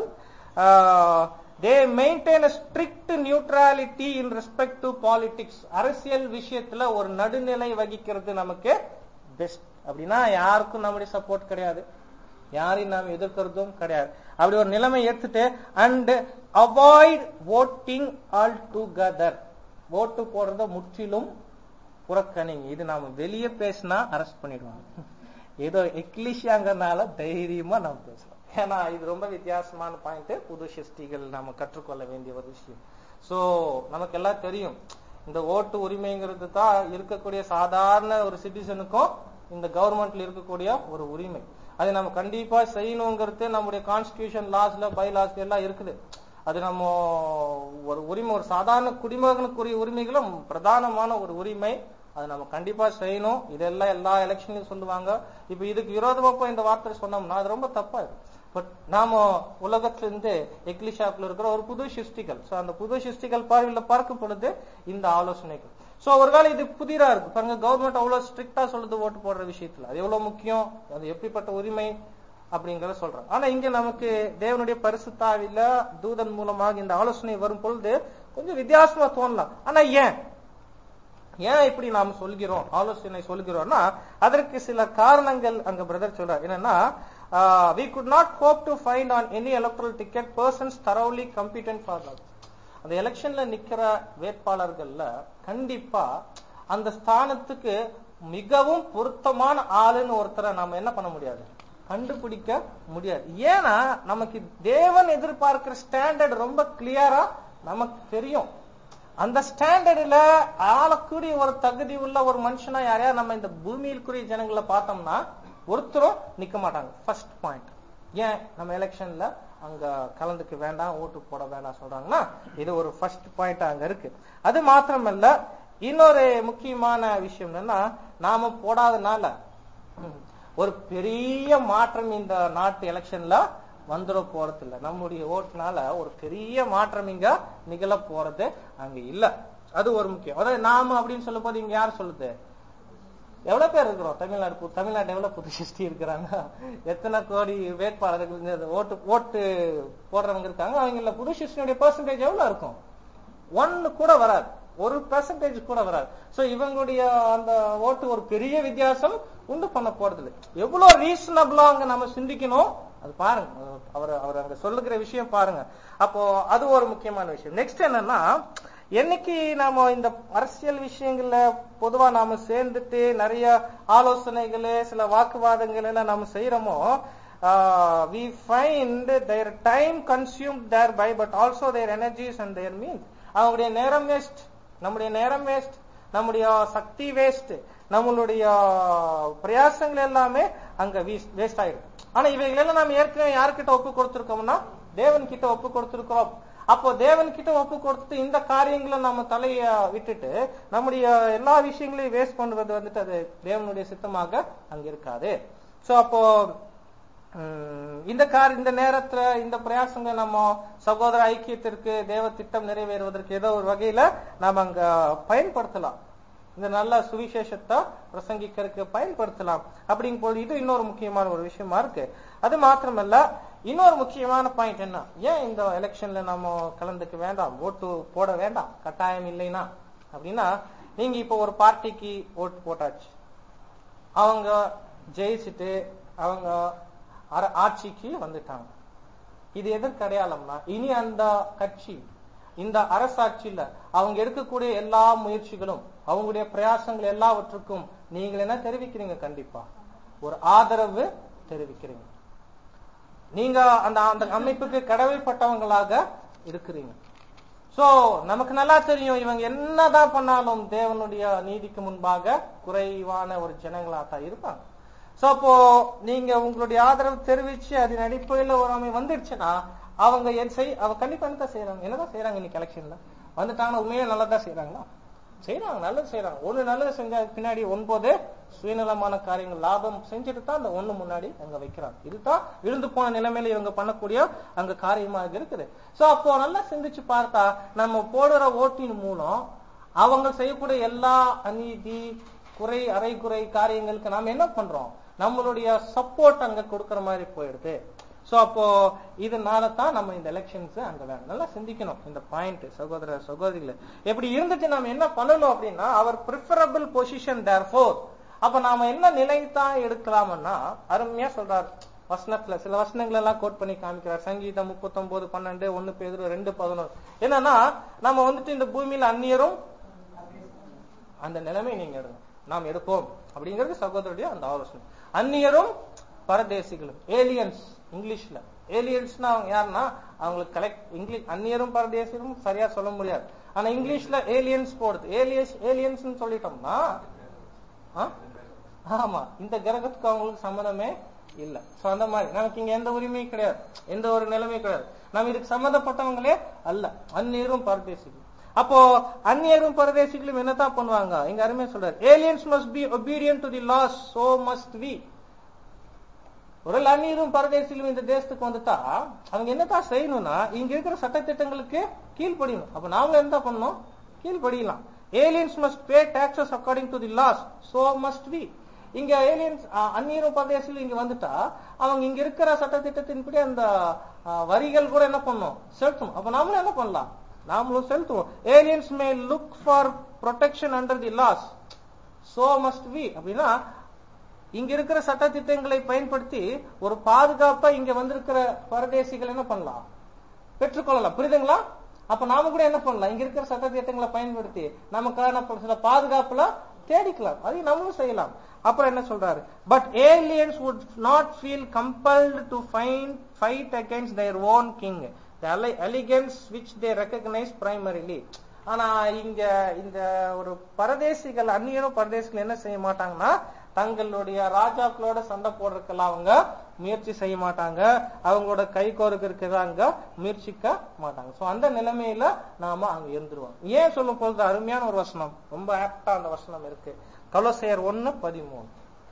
they maintain a strict neutrality in respect to politics அரசியல் விஷயத்துல ஒரு நடுநிலை வகிக்கிறது நமக்கு பெஸ்ட் அப்படின்னா யாருக்கும் நம்முடைய சப்போர்ட் கிடையாது யாரையும் நாம் எதிர்க்கிறதும் கிடையாது அப்படி ஒரு நிலைமை எடுத்துட்டு and avoid voting altogether ஓட்டு போடுறத முற்றிலும் புறக்கணிங்க இது நாம வெளியே பேசினா அரெஸ்ட் பண்ணிடுவாங்க ஏதோ எக்லிஷியாங்கிறனால தைரியமா நம்ம பேசலாம் ஏன்னா இது ரொம்ப வித்தியாசமான பாயிண்ட் புது சிருஷ்டிகள் நாம கற்றுக்கொள்ள வேண்டிய ஒரு விஷயம் சோ நமக்கு எல்லாம் தெரியும் இந்த ஓட்டு உரிமைங்கிறது தான் இருக்கக்கூடிய சாதாரண ஒரு சிட்டிசனுக்கும் இந்த கவர்மெண்ட்ல இருக்கக்கூடிய ஒரு உரிமை அதை நம்ம கண்டிப்பா செய்யணுங்கிறது நம்முடைய கான்ஸ்டிடியூஷன் லாஸ்ல பை லாஸ்ல எல்லாம் இருக்குது அது நம்ம ஒரு உரிமை ஒரு சாதாரண குடிமகனுக்குரிய உரிமைகளும் பிரதானமான ஒரு உரிமை அது நம்ம கண்டிப்பா செய்யணும் இதெல்லாம் எல்லா எலெக்ஷன்லயும் சொல்லுவாங்க இப்ப இதுக்கு விரோதமா போய் இந்த வார்த்தை சொன்னோம்னா அது ரொம்ப தப்பா இருக்கு பட் நாம உலகத்துல இருந்து எக்லிஷாப்ல இருக்கிற ஒரு புது சிருஷ்டிகள் சோ அந்த புது சிருஷ்டிகள் பார்வையில பார்க்கும் பொழுது இந்த ஆலோசனைகள் சோ ஒருவேளை இது புதிரா இருக்கு பாருங்க கவர்மெண்ட் அவ்வளவு ஸ்ட்ரிக்டா சொல்லுது ஓட்டு போடுற விஷயத்துல அது எவ்வளவு முக்கியம் அது எப்படிப்பட்ட உரிமை அப்படிங்கறத சொல்றாங்க ஆனா இங்க நமக்கு தேவனுடைய பரிசுத்தாவில தூதன் மூலமாக இந்த ஆலோசனை வரும் பொழுது கொஞ்சம் வித்தியாசமா தோணலாம் ஆனா ஏன் ஏன் இப்படி நாம சொல்கிறோம் ஆலோசனை சொல்கிறோம்னா அதற்கு சில காரணங்கள் அங்க பிரதர் சொல்றார் என்னன்னா we could not hope to find on any electoral ticket persons thoroughly competent for that அந்த எலெக்ஷன்ல நிக்கிற வேட்பாளர்கள்ல கண்டிப்பா அந்த ஸ்தானத்துக்கு மிகவும் பொருத்தமான ஆளுன்னு ஒருத்தரை நாம என்ன பண்ண முடியாது கண்டுபிடிக்க முடியாது ஏன்னா நமக்கு தேவன் எதிர்பார்க்கிற ஸ்டாண்டர்ட் ரொம்ப கிளியரா நமக்கு தெரியும் அந்த ஸ்டாண்டர்ட்ல ஆளக்கூடிய ஒரு தகுதி உள்ள ஒரு மனுஷனா யாரையா நம்ம இந்த பூமியிலுக்குரிய ஜனங்களை பார்த்தோம்னா ஒருத்தரும் நிக்க மாட்டாங்க ஃபர்ஸ்ட் பாயிண்ட் ஏன் நம்ம எலெக்ஷன்ல அங்க கலந்துக்க வேண்டாம் ஓட்டு போட வேண்டாம் சொல்றாங்கன்னா இது ஒரு ஃபர்ஸ்ட் பாயிண்ட் அங்க இருக்கு அது மாத்திரமல்ல இன்னொரு முக்கியமான விஷயம் என்னன்னா நாம போடாதனால ம், ஒரு பெரிய மாற்றம் இந்த நாட்டு எலெக்ஷன்ல வந்துட போறது இல்ல நம்முடைய ஓட்டுனால ஒரு பெரிய மாற்றம் இங்க நிகழ போறது அங்க இல்ல அது ஒரு முக்கியம் அதாவது நாம அப்படின்னு சொல்லும் போது இங்க யார் சொல்லுது எவ்வளவு பேர் இருக்கிறோம் தமிழ்நாடு பு- தமிழ்நாடு எவ்வளவு புது சிருஷ்டி இருக்கிறாங்க எத்தனை கோடி வேட்பாளர்கள் இந்த ஓட்டு ஓட்டு போடுறவங்க இருக்காங்க அவங்கள புது சிருஷ்டியுடைய பெர்சன்டேஜ் எவ்வளவு இருக்கும் ஒன்னு கூட வராது ஒரு பெர்சன்டேஜ் கூட வராது சோ இவங்களுடைய அந்த ஓட்டு ஒரு பெரிய வித்தியாசம் உண்டு பண்ண போறது இல்லை எவ்வளவு ரீசனபிளா அங்க நம்ம சிந்திக்கணும் அது பாருங்க அவர் அவர் அங்க சொல்லுகிற விஷயம் பாருங்க அப்போ அது ஒரு முக்கியமான விஷயம் நெக்ஸ்ட் என்னன்னா என்னைக்கு நாம இந்த அரசியல் விஷயங்கள்ல பொதுவா நாம சேர்ந்துட்டு நிறைய ஆலோசனைகள் சில வாக்குவாதங்கள் எல்லாம் நாம செய்யறோமோ we find their time consumed thereby but also their energies and their means அவங்களுடைய நேரம் வேஸ்ட் நம்முடைய நேரம் வேஸ்ட் நம்முடைய சக்தி வேஸ்ட் நம்மளுடைய பிரயாசங்கள் எல்லாமே அங்க வேஸ்ட் ஆயிடும் ஆனா இவைகள் எல்லாம் நாம ஏற்கனவே யார்கிட்ட ஒப்பு கொடுத்திருக்கோம்னா தேவன் கிட்ட ஒப்பு கொடுத்திருக்கிறோம் அப்போ தேவன் கிட்ட ஒப்பு கொடுத்துட்டு இந்த காரியங்களை நம்ம தலைய விட்டுட்டு நம்முடைய எல்லா விஷயங்களையும் வேஸ்ட் பண்றது வந்துட்டு அது தேவனுடைய சித்தமாக அங்க இருக்காது சோ அப்போ உம், இந்த கார் இந்த நேரத்துல இந்த பிரயாசங்களை நம்ம சகோதர ஐக்கியத்திற்கு தேவ திட்டம் நிறைவேறுவதற்கு ஏதோ ஒரு வகையில நாம அங்க பயன்படுத்தலாம் இந்த நல்ல சுவிசேஷத்தை பிரசங்கிக்கிறதுக்கு பயன்படுத்தலாம் அப்படிங்கும் போது இது இன்னொரு முக்கியமான ஒரு விஷயமா இருக்கு அது மாத்திரமல்ல இன்னொரு முக்கியமான பாயிண்ட் என்ன ஏன் இந்த எலெக்ஷன்ல நம்ம கலந்துக்க வேண்டாம் ஓட்டு போட வேண்டாம் கட்டாயம் இல்லைன்னா அப்படின்னா நீங்க இப்போ ஒரு பார்ட்டிக்கு ஓட்டு போட்டாச்சு அவங்க ஜெயிச்சுட்டு அவங்க அர- ஆட்சிக்கு வந்துட்டாங்க இது எதற்கு அடையாளம்னா இனி அந்த கட்சி இந்த அரசாட்சியில அவங்க எடுக்கக்கூடிய எல்லா முயற்சிகளும் அவங்களுடைய பிரயாசங்கள் எல்லாவற்றுக்கும் நீங்கள் என்ன தெரிவிக்கிறீங்க கண்டிப்பா ஒரு ஆதரவு தெரிவிக்கிறீங்க நீங்க அந்த அந்த அமைப்புக்கு கடமைப்பட்டவங்களாக இருக்கிறீங்க சோ நமக்கு நல்லா தெரியும் இவங்க என்னதான் பண்ணாலும் தேவனுடைய நீதிக்கு முன்பாக குறைவான ஒரு ஜனங்களா தான் இருப்பாங்க சோ அப்போ நீங்க உங்களுடைய ஆதரவு தெரிவிச்சு அதன் அடிப்படையில ஒரு அமை வந்துடுச்சுன்னா அவங்க என் செய் அவங்க கண்டிப்பா என்னதான் செய்யறாங்க என்னதான் செய்யறாங்க இன்னைக்கு எலெக்ஷன்ல வந்துட்டாங்கன்னா உண்மையே நல்லதா செய்யறாங்களா செய்யறாங்க நல்லது செய்யறாங்க ஒண்ணு நல்லது செஞ்சா பின்னாடி ஒன்பது சுயநலமான காரியங்கள் லாபம் செஞ்சுட்டு தான் அந்த ஒண்ணு முன்னாடி அங்க வைக்கிறாங்க இதுதான் விழுந்து போன நிலைமையில இவங்க பண்ணக்கூடிய அங்க காரியமாக இருக்குது சோ அப்போ நல்லா சிந்திச்சு பார்த்தா நம்ம போடுற ஓட்டின் மூலம் அவங்க செய்யக்கூடிய எல்லா அநீதி குறை அரைகுறை காரியங்களுக்கு நாம என்ன பண்றோம் நம்மளுடைய சப்போர்ட் அங்க கொடுக்கற மாதிரி போயிடுது சோ அப்போ இதனால தான் நம்ம இந்த எலெக்ஷன்ஸ் அங்க வேணும் நல்லா சிந்திக்கணும் இந்த பாயிண்ட் சகோதர சகோதரிகள எப்படி இருந்துட்டு நாம என்ன பண்ணணும் அப்படின்னா அவர் ப்ரிஃபரபிள் பொசிஷன் தேர்ஃபோர் அப்ப நாம என்ன நிலை தான் எடுக்கலாம்னா அருமையா சொல்றாரு வசனத்துல சில வசனங்கள் எல்லாம் கோட் பண்ணி காமிக்கிறார் சங்கீதம் முப்பத்தொன்பது பன்னெண்டு ஒன்னு பேதுரு ரெண்டு பதினொரு என்னன்னா நம்ம வந்துட்டு இந்த பூமியில அந்நியரும் அந்த நிலைமை நீங்க எடுங்க நாம் எடுப்போம் அப்படிங்கிறது சகோதரருடைய அந்த ஆலோசனை அந்நியரும் பரதேசிகளும் ஏலியன்ஸ் இங்கிலீஷ்ல ஏலியன்ஸ்னா அவங்க யாருன்னா அவங்களுக்கு கலெக்ட் இங்கிலீஷ் அந்நியரும் பரதேசிகளும் சரியா சொல்ல முடியாது ஆனா இங்கிலீஷ்ல ஏலியன்ஸ் போடுது ஏலியன்ஸ் ஏலியன்ஸ் சொல்லிட்டோம்னா ஆ? ஆமா இந்த கிரகத்துக்கு அவங்களுக்கு சம்மதமே இல்ல சோ அந்த மாதிரி நமக்கு இங்க எந்த உரிமையும் கிடையாது எந்த ஒரு நிலைமையும் கிடையாது நம்ம இதுக்கு சம்மந்தப்பட்டவங்களே அல்ல அந்நியரும் பரதேசிகளும் அப்போ அந்நியரும் பரதேசிகளும் என்னதான் பண்ணுவாங்க இங்க அருமையா சொல்றாரு aliens must be obedient to the laws so must we ஒரு அந்நியரும் பரதேசிகளும் இந்த தேசத்துக்கு வந்துட்டா அவங்க என்னதான் செய்யணும்னா இங்க இருக்கிற சட்டத்திட்டங்களுக்கு கீழ்ப்படியணும் அப்ப நாமளும் என்ன பண்ணணும் கீழ்ப்படியலாம் aliens must pay taxes according to the laws so must we இங்க ஏலியன்ஸ் அந்நியரும் பரதேசிகள் இங்க வந்துட்டா அவங்க இங்க இருக்கிற சட்டத்திட்டத்தின்படி அந்த ஆ, வரிகள் கூட என்ன பண்ணும் செலுத்தணும் அப்ப நாமளும் என்ன பண்ணலாம் நாமளும் செலுத்துவோம் aliens may look for protection under the laws so must we அப்படின்னா இங்க இருக்கிற சட்டத்திட்டங்களை பயன்படுத்தி ஒரு பாதுகாப்பா இங்க வந்திருக்கிற பரதேசிகள் என்ன பண்ணலாம் பெற்றுக்கொள்ளலாம் புரியுதுங்களா அப்ப நாம கூட என்ன பண்ணலாம் இங்க இருக்கிற சட்டத்திட்டங்களை பயன்படுத்தி நமக்கான சில பாதுகாப்புல தேடிக்கலாம் அதையும் நம்மளும் செய்யலாம் அப்புறம் என்ன சொல்றாரு but aliens would not feel compelled to find fight against their own king the ele- elegance which they recognize primarily ஆனா இங்க இந்த ஒரு பரதேசிகள் அந்நியரும் பரதேசிகள் என்ன செய்ய மாட்டாங்கன்னா தங்களுடைய ராஜாக்களோட சண்டை போடுறதுக்கெல்லாம் அவங்க முயற்சி செய்ய மாட்டாங்க அவங்களோட கை கோருக்கிறதுக்கு அங்க முயற்சிக்க மாட்டாங்க சோ அந்த நிலைமையில நாம அங்க இருந்துருவோம் ஏன் சொல்லும் பொழுது அருமையான ஒரு வசனம் ரொம்ப ஆப்டா அந்த வசனம் இருக்கு கலோசையர் ஒன்னு பதிமூணு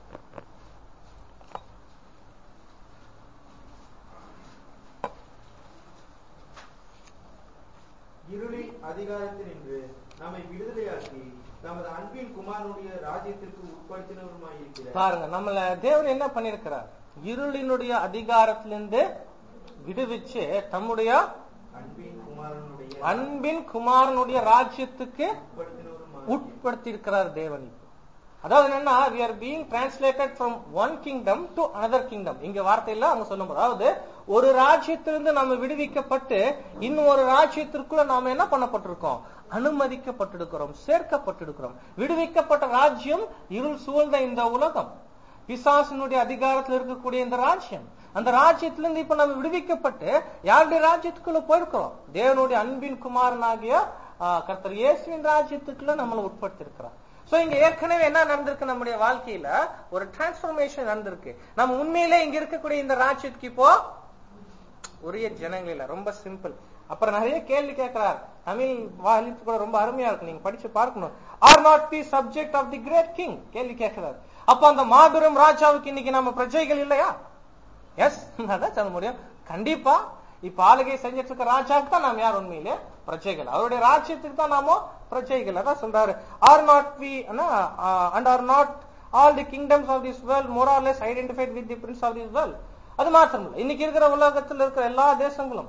இருளின் அதிகாரத்தில் நின்று நம்மை விடுதலையாக்கி தமது அன்பின் குமாரனுடைய ராஜ்யத்திற்கு உட்படுத்தினவருமாயிருக்கிறார் பாருங்க நம்மள தேவன் என்ன பண்ணிருக்கிறார் இருளினுடைய அதிகாரத்திலிருந்து விடுவிச்சு தம்முடைய அன்பின் குமாரனுடைய அன்பின் குமாரனுடைய ராஜ்யத்துக்கு உட்படுத்தினவருமாயிருக்கிறார் உட்படுத்தி இருக்கிறார் தேவன் இப்போ. அதாவது என்னன்னா we are being translated from one kingdom to another kingdom இங்க வார்த்தையில அவங்க சொல்லும் போது, அதாவது ஒரு ராஜ்யத்திலிருந்து நம்ம விடுவிக்கப்பட்டு இன்னும் ஒரு ராஜ்யத்திற்குள்ள நாம என்ன பண்ணப்பட்டிருக்கோம் அனுமதிக்கப்பட்டிருக்கிறோம் சேர்க்கப்பட்டிருக்கிறோம் விடுவிக்கப்பட்ட ராஜ்யம் இருள் சூழ்ந்த இந்த உலகம் பிசாசினுடைய அதிகாரத்தில் இருக்கக்கூடிய இந்த ராஜ்யம் அந்த ராஜ்யத்திலிருந்து இப்ப நம்ம விடுவிக்கப்பட்டு யாருடைய ராஜ்யத்துக்குள்ள போயிருக்கிறோம் தேவனுடைய அன்பின் குமாரனாகிய ஆ, கர்த்தர் இயேசுவின் ராஜ்யத்துக்குள்ள நம்மளை உட்படுத்திருக்கிறோம் சோ இங்க ஏற்கனவே என்ன நடந்திருக்கு நம்முடைய வாழ்க்கையில ஒரு டிரான்ஸ்பர்மேஷன் நடந்திருக்கு நம்ம உண்மையிலே இங்க இருக்கக்கூடிய இந்த ராஜ்யத்துக்கு இப்போ உரிய ஜனங்கள் இல்ல ரொம்ப சிம்பிள் அப்புறம் நிறைய கேள்வி கேட்கிறார் தமிழ் வாலித்து கூட ரொம்ப அருமையா இருக்கு நீங்க படிச்சு பார்க்கணும் are not the subject of the great king கேள்வி கேட்கிறார் அப்ப அந்த மாபெரும் ராஜாவுக்கு இன்னைக்கு நம்ம பிரஜைகள் இல்லையா எஸ் அதான் சொல்ல முடியும் கண்டிப்பா இப்ப ஆளுகை செஞ்சிட்டு இருக்க ராஜாவுக்கு தான் நாம் யார் உண்மையிலே பிரஜைகள் அவருடைய ராஜ்யத்துக்கு தான் நாம பிரஜைகள் அதான் சொல்றாரு are not we and are not all the kingdoms of this world more or less identified with the prince of this world அது மாத்திரம் இல்லை இன்னைக்கு இருக்கிற உலகத்தில் இருக்கிற எல்லா தேசங்களும்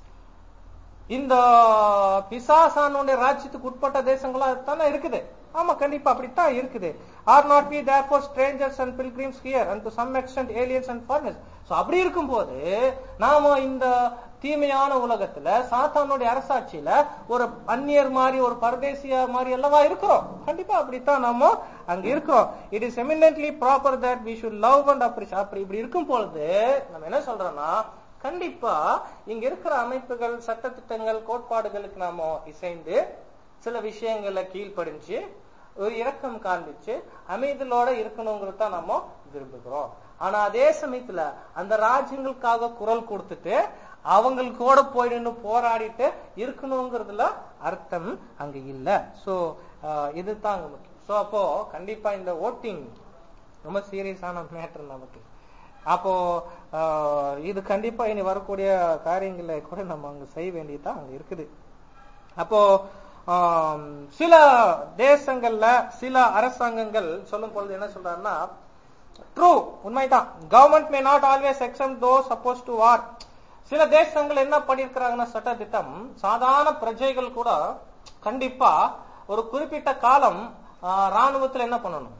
இந்த பிசாசானுடைய ராஜ்யத்துக்கு உட்பட்ட தேசங்களா தானே இருக்குது ஆமா கண்டிப்பா அப்படித்தான் இருக்குது are not be therefore strangers and pilgrims here and to some extent aliens and foreigners so அப்படி இருக்கும்போது நாம இந்த தீமையான உலகத்துல சாத்தானுடைய அரசாட்சியில ஒரு அந்நியர் மாதிரி ஒரு பரதேசிய மாதிரி அல்லவா இருக்கிறோம் கண்டிப்பா அப்படித்தான் நாம அங்க இருக்கிறோம் it is eminently proper that we should love and அப்ரிஷ் அப்படி இப்படி இருக்கும் பொழுது நம்ம என்ன சொல்றோம்னா கண்டிப்பா இங்க இருக்கிற அமைப்புகள் சட்டத்திட்டங்கள் கோட்பாடுகளுக்கு நாம இசைந்து சில விஷயங்களை கீழ்ப்படிஞ்சு ஒரு இரக்கம் காண்பிச்சு அமைதலோட இருக்கணுங்கிறது தான் நம்ம விரும்புகிறோம் ஆனா அதே சமயத்துல அந்த ராஜ்யங்களுக்காக குரல் கொடுத்துட்டு அவங்களுக்கு கூட போய் நின்னு போராடிட்டு இருக்கணுங்கிறதுல அர்த்தம் அங்க இல்ல சோ இதுதான் அங்க முக்கியம் சோ அப்போ கண்டிப்பா இந்த ஓட்டிங் ரொம்ப சீரியஸான மேட்டர் நமக்கு அப்போ ஆஹ், இது கண்டிப்பா இனி வரக்கூடிய காரியங்களை கூட நம்ம அங்க செய்ய வேண்டியதுதான் அங்க இருக்குது அப்போ ஆம், சில தேசங்கள்ல சில அரசாங்கங்கள் சொல்லும் பொழுது என்ன சொல்றாருன்னா ட்ரூ உண்மைதான் கவர்மெண்ட் மே நாட் ஆல்வேஸ் எக்ஸம் தோ சப்போஸ் டு வார் சில தேசங்கள் என்ன பண்ணிருக்கிறாங்கன்னா சட்ட திட்டம் சாதாரண பிரஜைகள் கூட கண்டிப்பா ஒரு குறிப்பிட்ட காலம் ஆ, ராணுவத்துல என்ன பண்ணணும்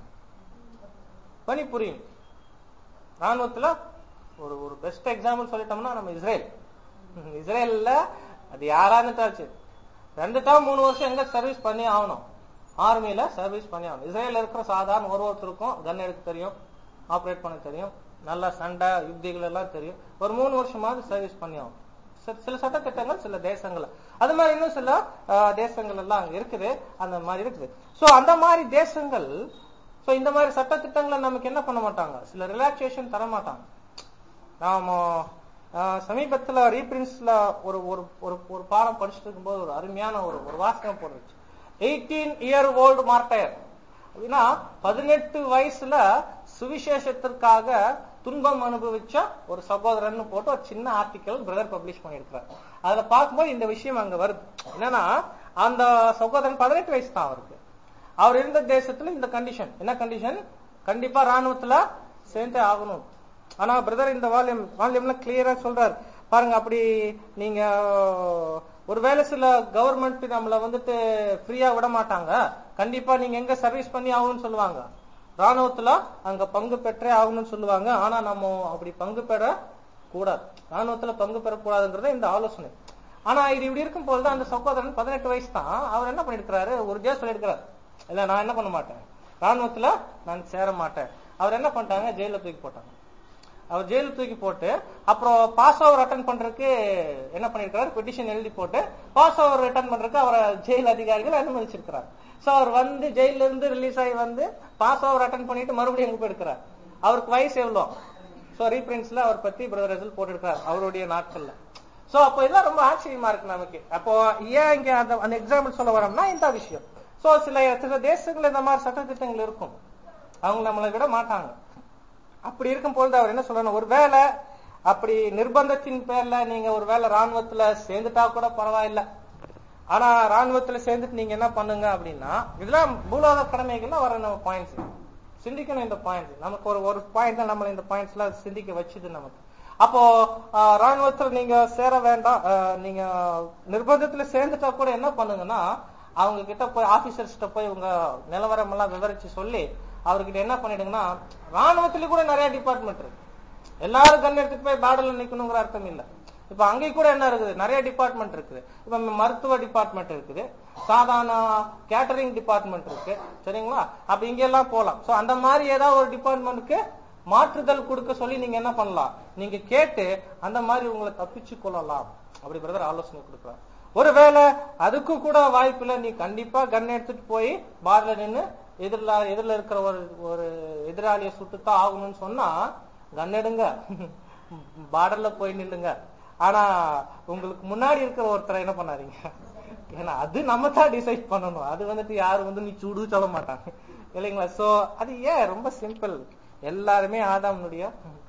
பணிபுரியும் ராணுவத்துல ஒரு ஒரு பெஸ்ட் எக்ஸாம்பிள் சொல்லிட்டோம்னா நம்ம இஸ்ரேல் ம், இஸ்ரேல்ல அது யாரா இருந்தாலும் சரி ரெண்டு டேர்ம் மூணு வருஷம் எங்க சர்வீஸ் பண்ணி ஆகணும் ஆர்மியில சர்வீஸ் பண்ணி ஆகணும் இஸ்ரேல்ல இருக்கிற சாதாரண ஒரு ஒருத்தருக்கும் கன் எடுக்க தெரியும் ஆப்ரேட் பண்ண தெரியும் நல்ல சண்டை யுக்திகள் எல்லாம் தெரியும் ஒரு மூணு வருஷமாவது சர்வீஸ் பண்ணி ஆகணும் சில- சில சட்டத்திட்டங்கள் சில தேசங்கள்ல அது மாதிரி இன்னும் சில ஆஹ், தேசங்கள் எல்லாம் அங்க இருக்குது அந்த மாதிரி இருக்குது சோ அந்த மாதிரி தேசங்கள் சோ இந்த மாதிரி சட்டத்திட்டங்களை நமக்கு என்ன பண்ண மாட்டாங்க சில ரிலாக்ஸேஷன் தர மாட்டாங்க நாம ஆஹ், சமீபத்துல ரீபிரின்ஸ்ல ஒரு ஒரு ஒரு ஒரு பாடம் படிச்சுட்டு இருக்கும்போது ஒரு அருமையான ஒரு ஒரு வாசகம் போட்டுருச்சு எயிட்டீன் இயர் ஓல்டு மார்டையர் அப்படின்னா பதினெட்டு வயசுல சுவிசேஷத்திற்காக துன்பம் அனுபவிச்ச ஒரு சகோதரன் போட்டு ஒரு சின்ன ஆர்டிக்கல் பிரதர் பப்ளிஷ் பண்ணியிருக்கிறார் அதுல பார்க்கும்போது இந்த விஷயம் அங்க வருது என்னன்னா அந்த சகோதரன் பதினெட்டு வயசு தான் அவருக்கு அவர் இருந்த தேசத்துல இந்த கண்டிஷன் என்ன கண்டிஷன் கண்டிப்பா ராணுவத்துல சேர்ந்தே ஆகணும் ஆனா பிரதர் இந்த வால்யூம் வால்யூம்ல கிளியரா சொல்றாரு பாருங்க அப்படி நீங்க ஒருவேளை சில கவர்மெண்ட் நம்மள வந்துட்டு ஃப்ரீயா விட மாட்டாங்க கண்டிப்பா நீங்க எங்க சர்வீஸ் பண்ணி ஆகணும்னு சொல்லுவாங்க ராணுவத்துல அங்க பங்கு பெற்றே ஆகணும்னு சொல்லுவாங்க ஆனா நம்ம அப்படி பங்கு பெற கூடாது ராணுவத்துல பங்கு பெறக்கூடாதுங்கிறத இந்த ஆலோசனை ஆனா இது இப்படி இருக்கும் போதுதான் அந்த சகோதரன் பதினெட்டு வயசு தான் அவர் என்ன பண்ணிருக்கிறாரு ஒரு டே சொல்லியிருக்கிறார் இல்ல நான் என்ன பண்ண மாட்டேன் ராணுவத்துல நான் சேர மாட்டேன் அவர் என்ன பண்ணிட்டாங்க ஜெயில தூக்கி போட்டாங்க அவர் ஜெயில தூக்கி போட்டு அப்புறம் பாஸ் ஓவர் அட்டன் பண்றதுக்கு என்ன பண்ணிருக்காரு பெட்டிஷன் எழுதி போட்டு பாஸ் ஓவர் ரிட்டர்ன் பண்றதுக்கு அவரை ஜெயில் அதிகாரிகள் அனுமதிச்சிருக்கிறார் சோ அவர் வந்து ஜெயில இருந்து ரிலீஸ் ஆகி வந்து பாஸ் ஓவர் அட்டன் பண்ணிட்டு மறுபடியும் எங்க போயிருக்கிறார் அவருக்கு வயசு எவ்வளோ சோ ரீபிரிண்ட்ஸ்ல அவர் பத்தி பிரதர் ரிசல்ட் போட்டிருக்காரு அவருடைய நாட்கள்ல சோ அப்போ இதெல்லாம் ரொம்ப ஆச்சரியமா இருக்கு நமக்கு அப்போ ஏன் இங்க அந்த அந்த எக்ஸாம்பிள் சொல்ல வரோம்னா இந்த விஷயம் சோ சில சில தேசங்கள்ல இந்த மாதிரி சட்டத்திட்டங்கள் இருக்கும் அவங்க நம்மளை விட மாட்டாங்க அப்படி இருக்கும் பொழுது அவர் என்ன சொல்லணும் ஒருவேளை அப்படி நிர்பந்தத்தின் பேர்ல நீங்க ஒருவேளை ராணுவத்துல சேர்ந்துட்டா கூட பரவாயில்ல ஆனா ராணுவத்துல சேர்ந்துட்டு நீங்க என்ன பண்ணுங்க அப்படின்னா இதெல்லாம் பூலோக கடமைகள்லாம் வர நம்ம பாயிண்ட்ஸ் சிந்திக்கணும் இந்த பாயிண்ட்ஸ் நமக்கு ஒரு ஒரு பாயிண்ட் தான் நம்மள இந்த பாயிண்ட்ஸ் எல்லாம் சிந்திக்க வச்சுது நமக்கு அப்போ ஆஹ், ராணுவத்துல நீங்க சேர வேண்டாம் ஆஹ், நீங்க நிர்பந்தத்துல சேர்ந்துட்டா கூட என்ன பண்ணுங்கன்னா அவங்க கிட்ட போய் ஆபீசர்ஸ் கிட்ட போய் உங்க நிலவரம் எல்லாம் விவரிச்சு சொல்லி அவர்கிட்ட என்ன பண்ணிடுங்கன்னா ராணுவத்துல கூட நிறைய டிபார்ட்மெண்ட் இருக்கு எல்லாரும் கன் எடுத்துட்டு போய் பேடல்ல நிக்கணுங்கிற அர்த்தம் இல்ல இப்ப அங்கேயும் கூட என்ன இருக்குது நிறைய டிபார்ட்மெண்ட் இருக்குது இப்ப மருத்துவ டிபார்ட்மெண்ட் இருக்குது சாதாரண கேட்டரிங் டிபார்ட்மெண்ட் இருக்கு சரிங்களா அப்ப இங்க எல்லாம் போலாம் சோ அந்த மாதிரி ஏதாவது ஒரு டிபார்ட்மெண்ட்டுக்கு மாற்றுதல் கொடுக்க சொல்லி நீங்க என்ன பண்ணலாம் நீங்க கேட்டு அந்த மாதிரி உங்களை தப்பிச்சு கொள்ளலாம் அப்படி பிரதர் ஆலோசனை கொடுக்குறார் ஒருவேளை அதுக்கும் கூட வாய்ப்பு இல்ல நீ கண்டிப்பா கன் எடுத்துட்டு போய் பார்ல நின்னு எதிரில எதிரில இருக்கிற ஒரு ஒரு எதிராளியை சுட்டுத்தான் ஆகணும்னு சொன்னா கன் எடுங்க பார்டர்ல போய் நில்லுங்க ஆனா உங்களுக்கு முன்னாடி இருக்கிற ஒருத்தரை என்ன பண்ணாதீங்க ஏன்னா அது நம்ம தான் டிசைட் பண்ணணும் அது வந்துட்டு யாரும் வந்து நீ சூடு சொல்ல மாட்டாங்க இல்லைங்களா சோ அது ஏன் ரொம்ப சிம்பிள் எல்லாருமே ஆதாமனுடைய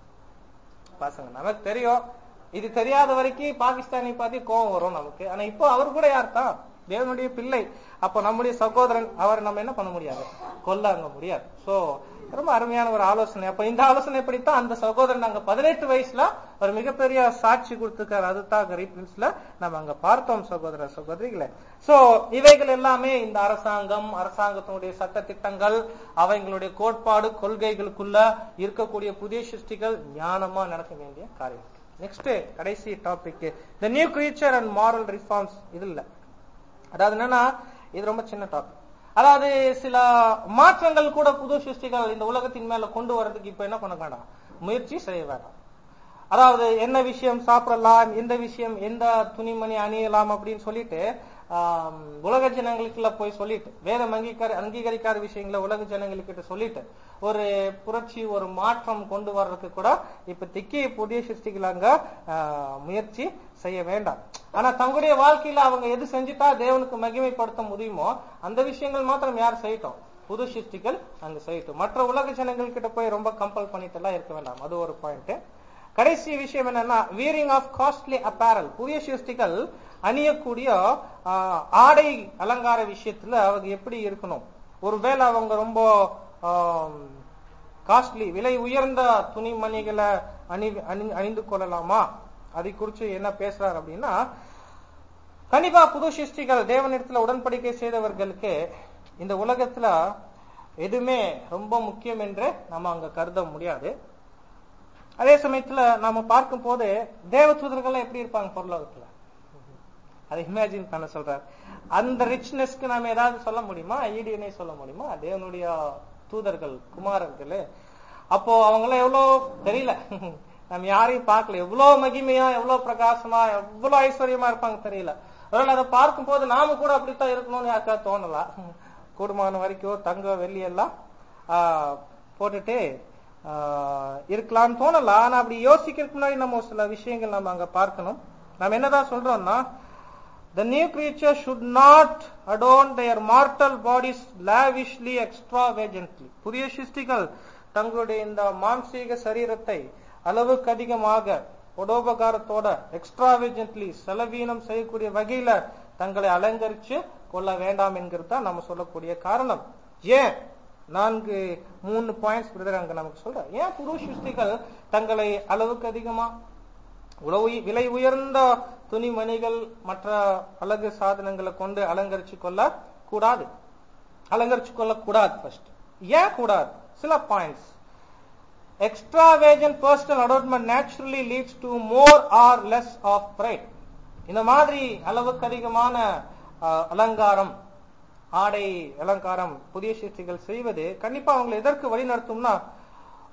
பசங்க நமக்கு தெரியும் இது தெரியாத வரைக்கும் பாகிஸ்தானை பார்த்து கோவம் வரும் நமக்கு ஆனா இப்போ அவர் கூட யார் தான் தேவனுடைய பிள்ளை அப்ப நம்முடைய சகோதரன் அவர் நம்ம என்ன பண்ண முடியாது கொல்ல அங்க முடியாது சோ ரொம்ப அருமையான ஒரு ஆலோசனை அப்ப இந்த ஆலோசனை எப்படித்தான் அந்த சகோதரன் அங்க பதினெட்டு வயசுல ஒரு மிகப்பெரிய சாட்சி கொடுத்துருக்காரு அதுதான் ரீபிரின்ஸ்ல நம்ம அங்க பார்த்தோம் சகோதர சகோதரிகளே சோ இவைகள் எல்லாமே இந்த அரசாங்கம் அரசாங்கத்தினுடைய சட்ட திட்டங்கள் அவைங்களுடைய கோட்பாடு கொள்கைகளுக்குள்ள இருக்கக்கூடிய புதிய சிருஷ்டிகள் ஞானமா நடக்க வேண்டிய காரியம் நெக்ஸ்ட் கடைசி topic the new creature and moral reforms இது இல்ல அதாவது என்னன்னா இது ரொம்ப சின்ன டாபிக் அதாவது சில மாற்றங்கள் கூட புது சிருஷ்டிகள் இந்த உலகத்தின் மேல கொண்டு வரதுக்கு இப்ப என்ன பண்ண வேண்டாம் முயற்சி செய்ய வேண்டாம் அதாவது என்ன விஷயம் சாப்பிடலாம் எந்த விஷயம் எந்த துணிமணி அணியலாம் அப்படின்னு சொல்லிட்டு ஆம், உலக ஜனங்களுக்குள்ள போய் சொல்லிட்டு வேதம் அங்கீகரி அங்கீகரிக்காத விஷயங்களை உலக ஜனங்களுக்கிட்ட சொல்லிட்டு ஒரு புரட்சி ஒரு மாற்றம் கொண்டு வர்றதுக்கு கூட இப்ப திக்கி புதிய சிருஷ்டிகள் அங்க ஆ, முயற்சி செய்ய வேண்டாம் ஆனா தங்களுடைய வாழ்க்கையில அவங்க எது செஞ்சுட்டா தேவனுக்கு மகிமைப்படுத்த முடியுமோ அந்த விஷயங்கள் மாத்திரம் யார் செய்யட்டும் புது சிருஷ்டிகள் அங்க செய்யட்டும் மற்ற உலக ஜனங்கள் கிட்ட போய் ரொம்ப கம்பல் பண்ணிட்டு எல்லாம் இருக்க வேண்டாம் அது ஒரு பாயிண்ட் கடைசி விஷயம் என்னன்னா வீரிங் ஆஃப் காஸ்ட்லி அப்பேரல் புதிய சிருஷ்டிகள் அணியக்கூடிய ஆஹ், ஆடை அலங்கார விஷயத்துல அவங்க எப்படி இருக்கணும் ஒருவேளை அவங்க ரொம்ப காஸ்ட்லி விலை உயர்ந்த துணிமணிகளை அணி அணி அணிந்து கொள்ளலாமா அதை குறித்து என்ன பேசுறாரு அப்படின்னா கண்டிப்பா புது சிருஷ்டிகள் தேவனிடத்துல உடன்படிக்கை செய்தவர்களுக்கு இந்த உலகத்துல எதுவுமே ரொம்ப முக்கியம் என்று நம்ம அங்க கருத முடியாது அதே சமயத்துல நாம பார்க்கும் போது தேவ தூதர்கள் எப்படி இருப்பாங்க பொருளாதாரத்துல அதை இமேஜின் பண்ண சொல்றாரு அந்த ரிச்னஸ்க்கு நாம ஏதாவது சொல்ல முடியுமா ஈடியனே சொல்ல முடியுமா தேவனுடைய தூதர்கள் குமாரர்கள் அப்போ அவங்களாம் எவ்வளவு தெரியல நம்ம யாரையும் பார்க்கல எவ்வளவு மகிமையா எவ்வளவு பிரகாசமா எவ்வளவு ஐஸ்வர்யமா இருப்பாங்க தெரியல அதனால அதை பார்க்கும் போது நாம கூட அப்படித்தான் இருக்கணும்னு யாருக்கா தோணலாம் கூடுமான வரைக்கும் தங்கம் வெள்ளி எல்லாம் ஆஹ், போட்டுட்டு ஆஹ், இருக்கலாம்னு தோணலாம் ஆனா அப்படி யோசிக்கிறதுக்கு முன்னாடி நம்ம ஒரு சில விஷயங்கள் நம்ம அங்க பார்க்கணும் நம்ம என்னதான் சொல்றோம்னா The new creature should not adorn their mortal bodies lavishly extravagantly. புதிய சிருஷ்டிகள் தங்களுடைய இந்த மாம்சீக சரீரத்தை அளவுக்கு அதிகமாக உடோபகாரத்தோட எக்ஸ்ட்ராவேஜன்ட்லி செலவீனம் செய்யக்கூடிய வகையில தங்களை அலங்கரிச்சு கொள்ள வேண்டாம் என்கிறது தான் நம்ம சொல்லக்கூடிய காரணம் ஏன் நான்கு மூணு பாயிண்ட்ஸ் பிரதர் அங்க நமக்கு சொல்ற ஏன் புது சிருஷ்டிகள் தங்களை அளவுக்கு அதிகமா உழவு விலை உயர்ந்த துணிமணிகள் மற்ற அழகு சாதனங்களை கொண்டு அலங்கரிச்சு கொள்ள கூடாது அலங்கரிச்சு கொள்ள கூடாது ஃபர்ஸ்ட் ஏன் கூடாது சில points extravagant personal adornment naturally leads to more or less of pride இந்த மாதிரி அளவுக்கு அதிகமான அஹ், அலங்காரம் ஆடை அலங்காரம் புதிய சிருஷ்டிகள் செய்வது கண்டிப்பா அவங்களை எதற்கு வழி நடத்தும்னா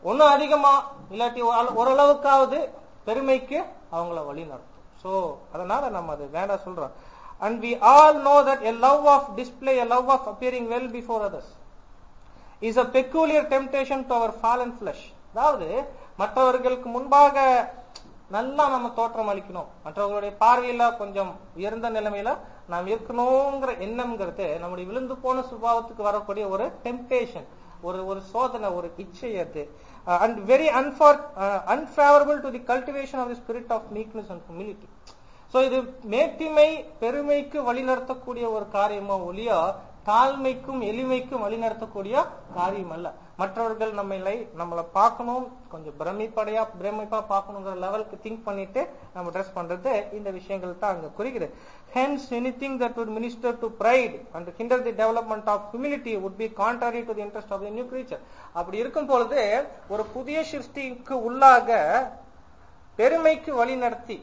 ஒன்னும் அதிகமா இல்லாட்டி ஒரு- ஓரளவுக்காவது பெருமைக்கு அவங்கள வழி நடத்தும் சோ அதனால நம்ம அது வேண்டாம் சொல்றோம் and we all know that a love of display a love of appearing well before others is a peculiar temptation to our fallen flesh அதாவது மற்றவர்களுக்கு முன்பாக நல்லா நம்ம தோற்றம் அளிக்கணும் மற்றவர்களுடைய பார்வையில கொஞ்சம் உயர்ந்த நிலைமையில நாம் இருக்கணுங்கிற எண்ணம்ங்கிறது நம்முடைய விழுந்து போன சுபாவத்துக்கு வரக்கூடிய ஒரு டெம்டேஷன் ஒரு ஒரு சோதனை ஒரு இச்சை அது அண்ட் வெரி அன்பார் unfavourable to the cultivation of the spirit of meekness and humility so இது மேட்டிமை பெருமைக்கு வழிநடத்தக்கூடிய ஒரு காரியமா ஒழியா தாழ்மைக்கும் எளிமைக்கும் வழிநடத்தக்கூடிய காரியம் அல்ல மற்றவர்கள் நம்மளை நம்மளை பார்க்கணும் கொஞ்சம் பிரமிப்படையா பிரமிப்பா பார்க்கணுங்கிற லெவலுக்கு திங்க் பண்ணிட்டு நம்ம ட்ரெஸ் பண்றது இந்த விஷயங்கள் தான் அங்க குறிக்குது hence anything that would minister to pride and hinder the development of humility would be contrary to the interest of the new creature அப்படி இருக்கும் பொழுது ஒரு புதிய சிருஷ்டிக்கு உள்ளாக பெருமைக்கு வழி நடத்தி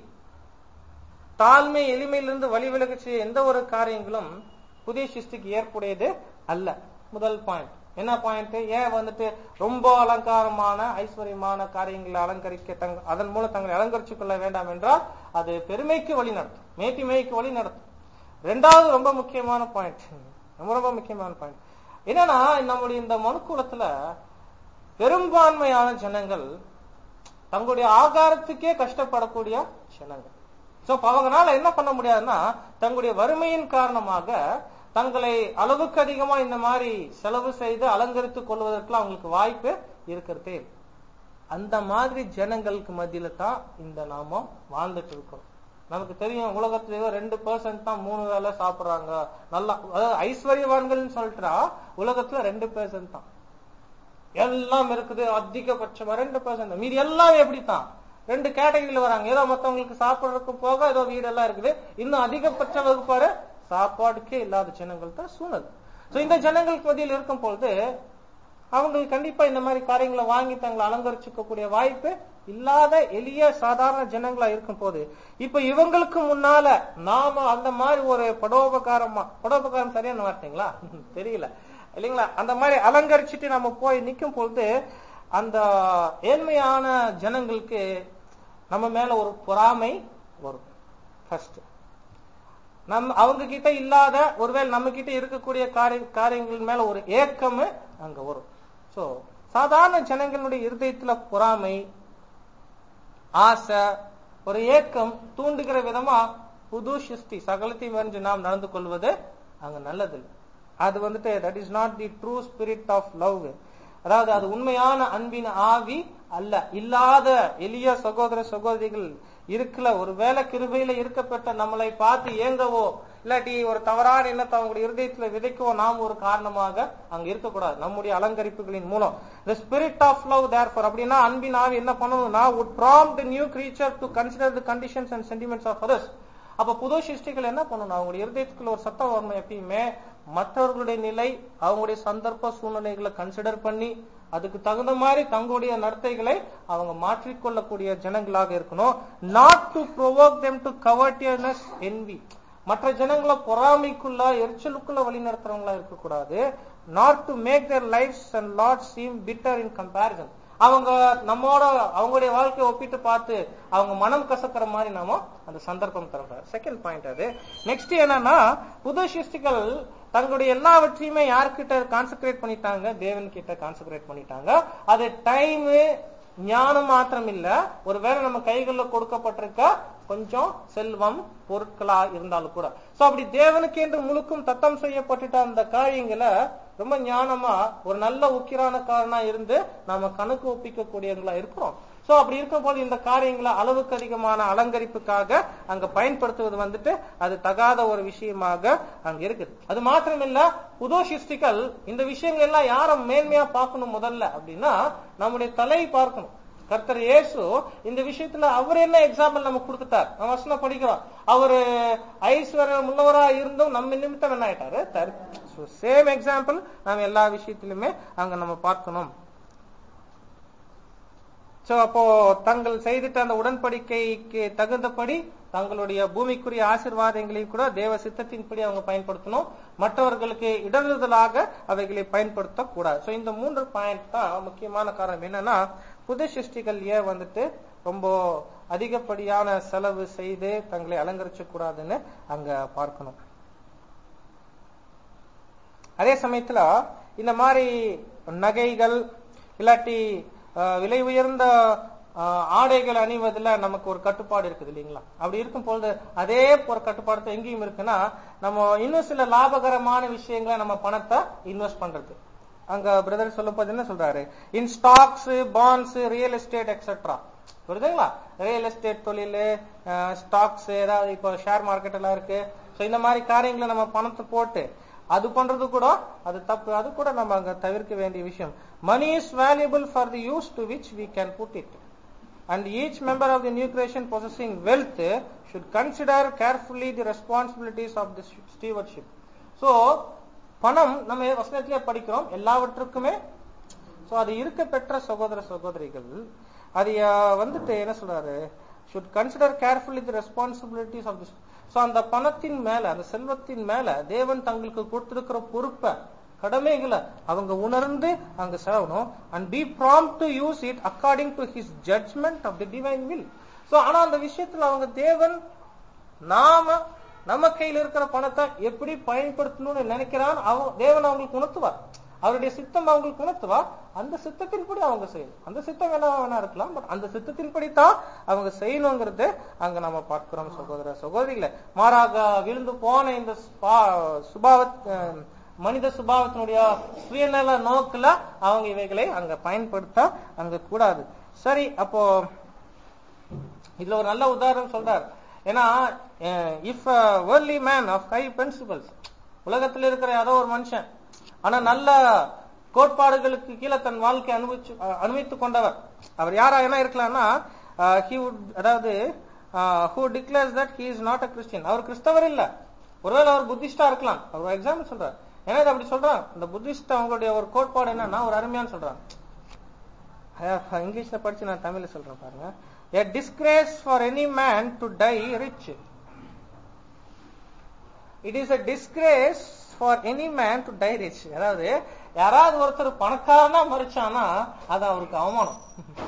தாழ்மை எளிமையிலிருந்து வழி விலக செய்ய எந்த ஒரு காரியங்களும் புதிய சிருஷ்டிக்கு ஏற்புடையது அல்ல முதல் பாயிண்ட் என்ன பாயிண்ட் ஏன் வந்துட்டு ரொம்ப அலங்காரமான ஐஸ்வர்யமான காரியங்களை அலங்கரிக்க தங்க அதன் மூலம் தங்களை அலங்கரித்துக் கொள்ள வேண்டாம் என்றால் அது பெருமைக்கு வழி நடத்தும் மேட்டிமைக்கு வழி நடத்தும் ரெண்டாவது ரொம்ப முக்கியமான பாயிண்ட் ரொம்ப ரொம்ப முக்கியமான பாயிண்ட் என்னன்னா நம்முடைய இந்த மனுக்குலத்துல பெரும்பான்மையான ஜனங்கள் தங்களுடைய ஆகாரத்துக்கே கஷ்டப்படக்கூடிய ஜனங்கள் சோ அவங்கனால என்ன பண்ண முடியாதுன்னா தங்களுடைய வறுமையின் காரணமாக தங்களை அளவுக்கு அதிகமா இந்த மாதிரி செலவு செய்து அலங்கரித்துக் கொள்வதற்கு அவங்களுக்கு வாய்ப்பு இருக்கிறதே இல்லை. அந்த மாதிரி ஜனங்களுக்கு மத்தியில தான் இந்த நாம வாழ்ந்துட்டு இருக்கோம் நமக்கு தெரியும் உலகத்திலேயே ரெண்டு பர்சன்ட் தான் மூணு வேளை சாப்பிடுறாங்க நல்லா அதாவது ஐஸ்வர்யவான்கள்னு சொல்லிட்டா உலகத்துல ரெண்டு பர்சன்ட் தான் எல்லாம் இருக்குது அதிகபட்சமா ரெண்டு பர்சன்ட் மீதி எல்லாம் எப்படித்தான் ரெண்டு கேட்டகரியில வராங்க ஏதோ மத்தவங்களுக்கு சாப்பிடுறதுக்கு போக ஏதோ வீடெல்லாம் இருக்குது இன்னும் அதிகபட்ச வகுப்பாரு சாப்பாடுக்கே இல்லாத ஜனங்கள் தான் சூழல் சோ இந்த ஜனங்களுக்கு மத்தியில் இருக்கும் பொழுது அவங்களுக்கு கண்டிப்பா இந்த மாதிரி காரியங்களை வாங்கி தங்களை அலங்கரிச்சுக்கக்கூடிய வாய்ப்பு இல்லாத எளிய சாதாரண ஜனங்களா இருக்கும் போது இப்ப இவங்களுக்கு முன்னால நாம அந்த மாதிரி ஒரு படோபகாரமா படோபகாரம் சரியான வார்த்தைங்களா தெரியல இல்லைங்களா அந்த மாதிரி அலங்கரிச்சுட்டு நம்ம போய் நிக்கும் பொழுது அந்த ஏழ்மையான ஜனங்களுக்கு நம்ம மேல ஒரு பொறாமை வரும் ஃபர்ஸ்ட் நம் அவங்க கிட்ட இல்லாத ஒருவேளை நம்ம கிட்ட இருக்கக்கூடிய காரிய காரியங்கள் மேல ஒரு ஏக்கம் அங்க வரும் சோ சாதாரண ஜனங்களுடைய இருதயத்துல பொறாமை ஆசை ஒரு ஏக்கம் தூண்டுகிற விதமா புது சிருஷ்டி சகலத்தையும் அறிஞ்சு நாம் நடந்து கொள்வது அங்க நல்லது அது வந்துட்டு that is not the true spirit of love அதாவது அது உண்மையான அன்பின் ஆவி அல்ல இல்லாத எளிய சகோதர சகோதரிகள் இருக்கல ஒரு வேலை கிருபையில இருக்கப்பட்ட நம்மளை பார்த்து ஏங்கவோ இல்லாட்டி ஒரு தவறான எண்ணத்தை அவங்களுடைய இருதயத்துல விதைக்கவோ நாம் ஒரு காரணமாக அங்க இருக்கக்கூடாது நம்முடைய அலங்கரிப்புகளின் மூலம் the spirit of love therefore அப்படின்னா அன்பின் ஆவி என்ன பண்ணணும்னா would prompt the new creature to consider the conditions and sentiments of others அப்ப புது சிருஷ்டிகள் என்ன பண்ணணும் அவங்களுடைய இருதயத்துக்குள்ள ஒரு சத்தம் வரணும் எப்பயுமே மற்றவர்களுடைய நிலை அவங்களுடைய சந்தர்ப்ப சூழ்நிலைகளை கன்சிடர் பண்ணி அதுக்கு தகுந்த மாதிரி தங்களுடைய நடத்தைகளை அவங்க மாற்றிக்கொள்ளக்கூடிய ஜனங்களாக இருக்கணும் not to provoke them to covetousness envy மற்ற ஜனங்களை பொறாமைக்குள்ள எரிச்சலுக்குள்ள வழி நடத்துறவங்களா இருக்கக்கூடாது not to make their lives and lot seem bitter in comparison அவங்க நம்மோட அவங்களுடைய வாழ்க்கையை ஒப்பிட்டு பார்த்து அவங்க மனம் கசக்கிற மாதிரி நாம அந்த சந்தர்ப்பம் தரக்கூடாது செகண்ட் பாயிண்ட் அது நெக்ஸ்ட் என்னன்னா புது சிருஷ்டிகள் தங்களுடைய எல்லாவற்றையுமே யார்கிட்ட கான்சென்ட்ரேட் பண்ணிட்டாங்க தேவன் கிட்ட கான்சென்ட்ரேட் பண்ணிட்டாங்க அது டைம் ஞானம் மாத்திரம் இல்ல ஒருவேளை நம்ம கைகள்ல கொடுக்கப்பட்டிருக்க கொஞ்சம் செல்வம் பொருட்களா இருந்தாலும் கூட சோ அப்படி தேவனுக்கு என்று முழுக்கும் தத்தம் செய்யப்பட்டுட்ட அந்த காரியங்களை ரொம்ப ஞானமா ஒரு நல்ல உக்கிரானக்காரனா இருந்து நாம கணக்கு ஒப்பிக்க கூடியவங்களா இருக்கிறோம் சோ அப்படி இருக்கும்போது இந்த காரியங்களை அளவுக்கு அதிகமான அலங்கரிப்புக்காக அங்க பயன்படுத்துவது வந்துட்டு அது தகாத ஒரு விஷயமாக அங்க இருக்குது அது மாத்திரம் இல்ல புது சிருஷ்டிகள் இந்த விஷயங்கள் எல்லாம் யார மேன்மையா பார்க்கணும் முதல்ல அப்படின்னா நம்முடைய தலை பார்க்கணும் கர்த்தர் இயேசு இந்த விஷயத்துல அவர் என்ன எக்ஸாம்பிள் நம்ம கொடுத்துட்டார் நம்ம வசனம் படிக்கிறோம் அவரு ஐஸ்வர்யம் உள்ளவரா இருந்தும் நம்ம நிமித்தம் என்ன ஆயிட்டாரு சேம் எக்ஸாம்பிள் நம்ம எல்லா விஷயத்திலுமே அங்க நம்ம பார்க்கணும் சோ அப்போ தங்கள் செய்திட்ட அந்த உடன்படிக்கைக்கு தகுந்தபடி தங்களுடைய பூமிக்குரிய ஆசீர்வாதங்களை கூட தேவ சித்தத்தின்படி அவங்க பயன்படுத்தணும் மற்றவர்களுக்கு இடறுதலாக அவைகளை பயன்படுத்த கூடாது சோ இந்த மூன்று பாயிண்ட் தான் முக்கியமான காரணம் என்னன்னா புது சிருஷ்டிகள் ஏன் வந்துட்டு ரொம்ப அதிகப்படியான செலவு செய்து தங்களை அலங்கரிக்க கூடாதுன்னு அங்க பார்க்கணும் அதே சமயத்துல இந்த மாதிரி நகைகள் இல்லாட்டி அஹ், விலை உயர்ந்த அஹ், ஆடைகள் அணிவதுல நமக்கு ஒரு கட்டுப்பாடு இருக்குது இல்லைங்களா அப்படி இருக்கும் பொழுது அதே ஒரு கட்டுப்பாடு எங்கேயும் இருக்குன்னா நம்ம இன்னும் சில லாபகரமான விஷயங்களை நம்ம பணத்தை இன்வெஸ்ட் பண்றது அங்க பிரதர் சொல்லும் போது என்ன சொல்றாரு in stocks bonds real estate etcetera புரியுதுங்களா ரியல் எஸ்டேட் தொழில் ஸ்டாக்ஸ் ஏதாவது இப்போ ஷேர் மார்க்கெட் எல்லாம் இருக்கு சோ இந்த மாதிரி காரியங்களை நம்ம பணத்தை போட்டு அது பண்றது கூட அது தப்பு அது கூட நம்ம அங்க தவிர்க்க வேண்டிய விஷயம் money is valuable for the use to which we can put it and each member of the new creation possessing wealth should consider carefully the responsibilities of this stewardship so பணம் நம்ம வசனத்திலே படிக்கிறோம் எல்லாவற்றுக்குமே சோ அது இருக்க பெற்ற சகோதர சகோதரிகள் அது அஹ், வந்துட்டு என்ன சொல்றாரு should consider carefully the responsibilities of this so அந்த பணத்தின் மேல அந்த செல்வத்தின் மேல தேவன் தங்களுக்கு கொடுத்திருக்கிற பொறுப்பை கடமைகளை அவங்க உணர்ந்து அங்க செலவணும் and be prompt to use it according to his judgment of the divine will so ஆனா அந்த விஷயத்துல அவங்க தேவன் நாம நம்ம கையில இருக்கிற பணத்தை எப்படி பயன்படுத்தணும்னு நினைக்கிறான் அவன் தேவன் அவங்களுக்கு உணர்த்துவார் அவருடைய சித்தம் அவங்களுக்கு உணர்த்துவார் அந்த சித்தத்தின்படி அவங்க செய்யணும் அந்த சித்தம் என்ன வேணா இருக்கலாம் பட் அந்த சித்தத்தின்படி தான் அவங்க செய்யணுங்கிறது அங்க நம்ம பார்க்கிறோம் சகோதர சகோதரிகளை மாறாக விழுந்து போன இந்த சுபா- சுபாவ அஹ், மனித சுபாவத்தினுடைய சுயநல நோக்குல அவங்க இவைகளை அங்க பயன்படுத்த அங்க கூடாது சரி அப்போ இதுல ஒரு நல்ல உதாரணம் சொல்றார் ஏன்னா இஃப் வேர்லி மேன் ஆஃப் ஹை பிரின்சிபல்ஸ் உலகத்தில் இருக்கிற ஏதோ ஒரு மனுஷன் ஆனா நல்ல கோட்பாடுகளுக்கு கீழே தன் வாழ்க்கை அனுபவிச்சு அஹ், அனுபவித்துக் கொண்டவர் அவர் யாரா என்ன இருக்கலாம்னா ஹி வுட் அதாவது who declares that he is not a Christian அவர் கிறிஸ்தவர் இல்ல ஒருவேளை அவர் புத்திஸ்டா இருக்கலாம் அவர் எக்ஸாம்பிள் சொல்றார் ஏன்னா இது அப்படி சொல்றான் இந்த புத்திஸ்ட் அவங்களுடைய ஒரு கோட்பாடு என்னன்னா ஒரு அருமையான சொல்றான் அஹ் இங்கிலீஷ்ல படிச்சு நான் தமிழ்ல சொல்றேன் பாருங்க a disgrace for any man to die rich it is a disgrace for any man to die rich அதாவது யாராவது ஒருத்தர் பணக்காரனா மறிச்சானா அது அவருக்கு அவமானம்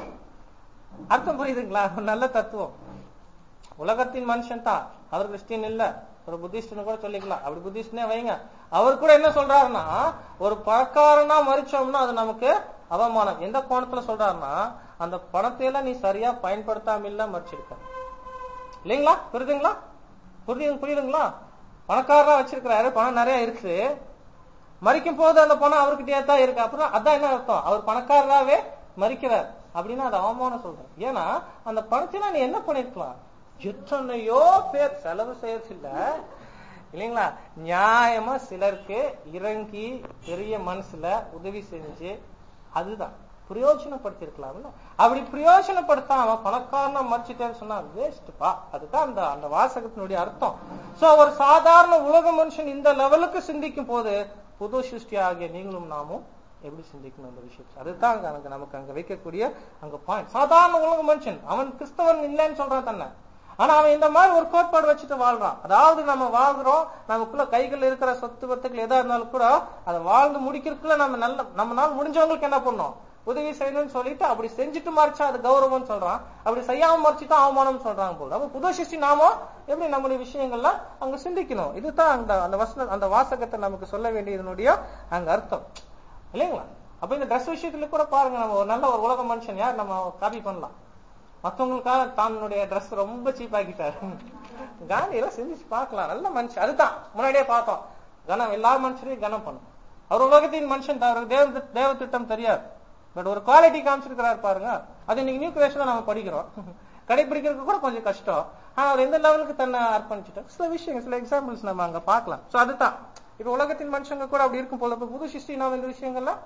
அர்த்தம் புரியுதுங்களா ஒரு நல்ல தத்துவம் உலகத்தின் மனுஷன் தான் அவர் கிறிஸ்டியன் இல்ல ஒரு புத்திஸ்ட்னு கூட சொல்லிக்கலாம் அப்படி புத்திஸ்ட்னே வைங்க அவர் கூட என்ன சொல்றாருன்னா ஒரு பணக்காரனா மறிச்சோம்னா அது நமக்கு அவமானம் எந்த கோணத்துல சொல்றாருன்னா அந்த பணத்தை எல்லாம் நீ சரியா பயன்படுத்தாம இல்ல மறிச்சிருக்க இல்லைங்களா புரியுதுங்களா புரியுது புரியுதுங்களா பணக்காரரா வச்சிருக்கிறாரு பணம் நிறைய இருக்குது மறிக்கும் போது அந்த பணம் அவர்கிட்டயே தான் இருக்கு அப்புறம் அதான் என்ன அர்த்தம் அவர் பணக்காரராவே மறிக்கிறார் அப்படின்னா அது அவமானம் சொல்றேன் ஏன்னா அந்த பணத்தை நீ என்ன பண்ணிருக்கலாம் எத்தனையோ பேர் செலவு செய்யறது இல்ல இல்லைங்களா நியாயமா சிலருக்கு இறங்கி பெரிய மனசுல உதவி செஞ்சு அதுதான் பிரயோஜனப்படுத்திருக்கலாம்ல அப்படி பிரயோஜனப்படுத்தாம பணக்காரனா மறைச்சிட்டேன்னு சொன்னா வேஸ்ட்பா அதுதான் அந்த அந்த வாசகத்தினுடைய அர்த்தம் சோ ஒரு சாதாரண உலக மனுஷன் இந்த லெவலுக்கு சிந்திக்கும் போது புது சிருஷ்டி ஆகிய நீங்களும் நாமும் எப்படி சிந்திக்கணும் அந்த விஷயத்தை அதுதான் அங்க அங்க நமக்கு அங்க வைக்கக்கூடிய அங்க பாயிண்ட் சாதாரண உலக மனுஷன் அவன் கிறிஸ்தவன் இல்லைன்னு சொல்றான் தன்னை ஆனா அவன் இந்த மாதிரி ஒரு கோட்பாடு வச்சுட்டு வாழ்றான் அதாவது நம்ம வாழ்றோம் நமக்குள்ள கைகள் இருக்கிற சொத்து பத்துக்கள் எதா இருந்தாலும் கூட அதை வாழ்ந்து முடிக்கிறதுக்குள்ள நம்ம நல்ல நம்மளால முடிஞ்சவங்களுக்கு என்ன பண்ணோம் உதவி செய்யணும்னு சொல்லிட்டு அப்படி செஞ்சுட்டு மறைச்சா அது கௌரவம்னு சொல்றான் அப்படி செய்யாம மறைச்சிட்டா அவமானம் சொல்றாங்க போல அப்ப புது சிருஷ்டி நாம எப்படி நம்முடைய விஷயங்கள்ல அங்க சிந்திக்கணும் இதுதான் அந்த அந்த வசன அந்த வாசகத்தை நமக்கு சொல்ல வேண்டியதனுடைய அங்க அர்த்தம் இல்லைங்களா அப்ப இந்த ட்ரெஸ் விஷயத்துல கூட பாருங்க நம்ம ஒரு நல்ல ஒரு உலக மனுஷன் யார் நம்ம காப்பி பண்ணலாம் மத்தவங்களுக்காக தன்னுடைய ட்ரெஸ் ரொம்ப சீப் ஆக்கிட்டாரு காந்தி எல்லாம் சிந்திச்சு பார்க்கலாம் நல்ல மனுஷன் அதுதான் முன்னாடியே பார்த்தோம் கனம் எல்லா மனுஷரையும் கனம் பண்ணும் அவர் உலகத்தின் மனுஷன் தான் அவருக்கு தேவ தேவ திட்டம் தெரியாது பட் ஒரு குவாலிட்டி காமிச்சிருக்கிறாரு பாருங்க அது இன்னைக்கு நியூ கிரேஷன்ல நம்ம படிக்கிறோம் கடைபிடிக்கிறதுக்கு கூட கொஞ்சம் கஷ்டம் ஆனா அவர் எந்த லெவலுக்கு தன்னை அர்ப்பணிச்சுட்டார் சில விஷயங்கள் சில எக்ஸாம்பிள்ஸ் நம்ம அங்க பார்க்கலாம் சோ அதுதான் இப்ப உலகத்தின் மனுஷங்க கூட அப்படி இருக்கும் போல இப்ப புது சிருஷ்டி நாம் இந்த விஷயங்கள்லாம்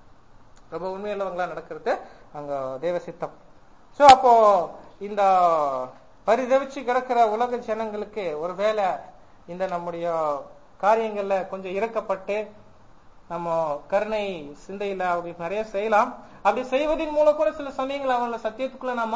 ரொம்ப உண்மையுள்ளவங்களா நடக்கிறது அங்க தேவ சித்தம் சோ அப்போ இந்த பரிதவிச்சு கிடக்கிற உலக ஜனங்களுக்கு ஒருவேளை இந்த நம்முடைய காரியங்கள்ல கொஞ்சம் இறக்கப்பட்டு நம்ம கருணை சிந்தையில அவங்களுக்கு நிறைய செய்யலாம் அப்படி செய்வதன் மூலம் கூட சில சமயங்கள் அவங்கள சத்தியத்துக்குள்ள நம்ம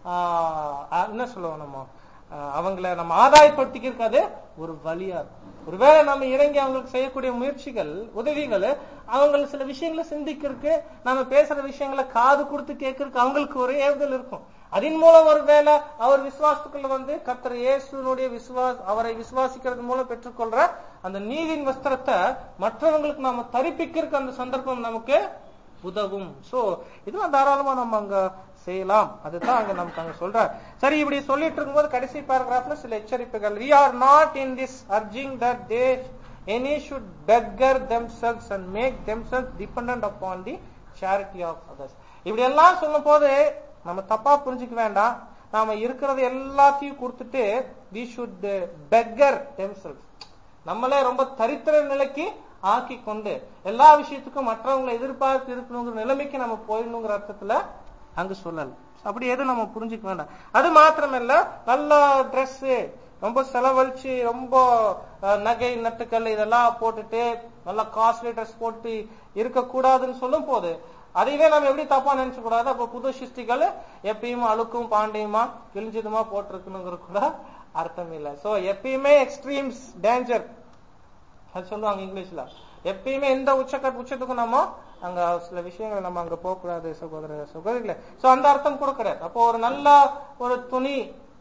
ஆஹ், என்ன சொல்லுவோம் நம்ம ஆஹ், அவங்கள நம்ம ஆதாயப்படுத்திக்கிறதுக்கு அது ஒரு வழியா இருக்கும் ஒருவேளை நம்ம இறங்கி அவங்களுக்கு செய்யக்கூடிய முயற்சிகள் உதவிகள் அவங்க சில விஷயங்களை சிந்திக்கிறதுக்கு நம்ம பேசுற விஷயங்களை காது கொடுத்து கேட்கறதுக்கு அவங்களுக்கு ஒரு ஏவுதல் இருக்கும் அதன் மூலம் ஒருவேளை அவர் விசுவாசத்துக்குள்ள வந்து கர்த்தர் இயேசுனுடைய விசுவாஸ் அவரை விசுவாசிக்கிறது மூலம் பெற்றுக்கொள்ற அந்த நீதியின் வஸ்திரத்தை மற்றவங்களுக்கு நாம தரிப்பிக்கிறதுக்கு அந்த சந்தர்ப்பம் நமக்கு உதவும் சோ இதெல்லாம் தாராளமா நம்ம அங்க செய்யலாம் அதுதான் அங்க நமக்கு அங்க சொல்ற சரி இப்படி சொல்லிட்டு இருக்கும்போது கடைசி பேராகிராஃப்ல சில எச்சரிப்புகள் we are not in this urging that they any should beggar themselves and make themselves dependent upon the charity of others இப்படி எல்லாம் சொல்லும் போது நம்ம தப்பா புரிஞ்சுக்க வேண்டாம் நாம இருக்கிறது எல்லாத்தையும் கொடுத்துட்டு we should beggar themselves நம்மளே ரொம்ப தரித்திர நிலைக்கு ஆக்கி கொண்டு எல்லா விஷயத்துக்கும் மற்றவங்களை எதிர்பார்த்து இருக்கணுங்கிற நிலைமைக்கு நம்ம போயிடணுங்கிற அர்த்தத்துல அங்க சொல்லல அப்படி எதுவும் நம்ம புரிஞ்சுக்க வேண்டாம் அது மாத்திரமல்ல நல்ல Dress ரொம்ப செலவழிச்சு ரொம்ப அஹ், நகை நட்டுக்கள் இதெல்லாம் போட்டுட்டு நல்ல காஸ்ட்லி ட்ரெஸ் போட்டு இருக்கக்கூடாதுன்னு சொல்லும் போது அதையவே நம்ம எப்படி தப்பா நினைச்ச கூடாது அப்ப புது சிருஷ்டிகள் எப்பயுமே அழுக்கும் பாண்டியமா கிழிஞ்சதுமா போட்டிருக்கணுங்கிற கூட அர்த்தம் இல்ல சோ எப்பயுமே எக்ஸ்ட்ரீம்ஸ் டேஞ்சர் அது சொல்லுவாங்க இங்கிலீஷ்ல எப்பயுமே எந்த உச்சக்கட் உச்சத்துக்கும் நம்ம அங்க சில விஷயங்களை நம்ம அங்க போக கூடாது சகோதர சகோதரிகளே சோ அந்த அர்த்தம் கூட கிடையாது அப்போ ஒரு நல்ல ஒரு துணி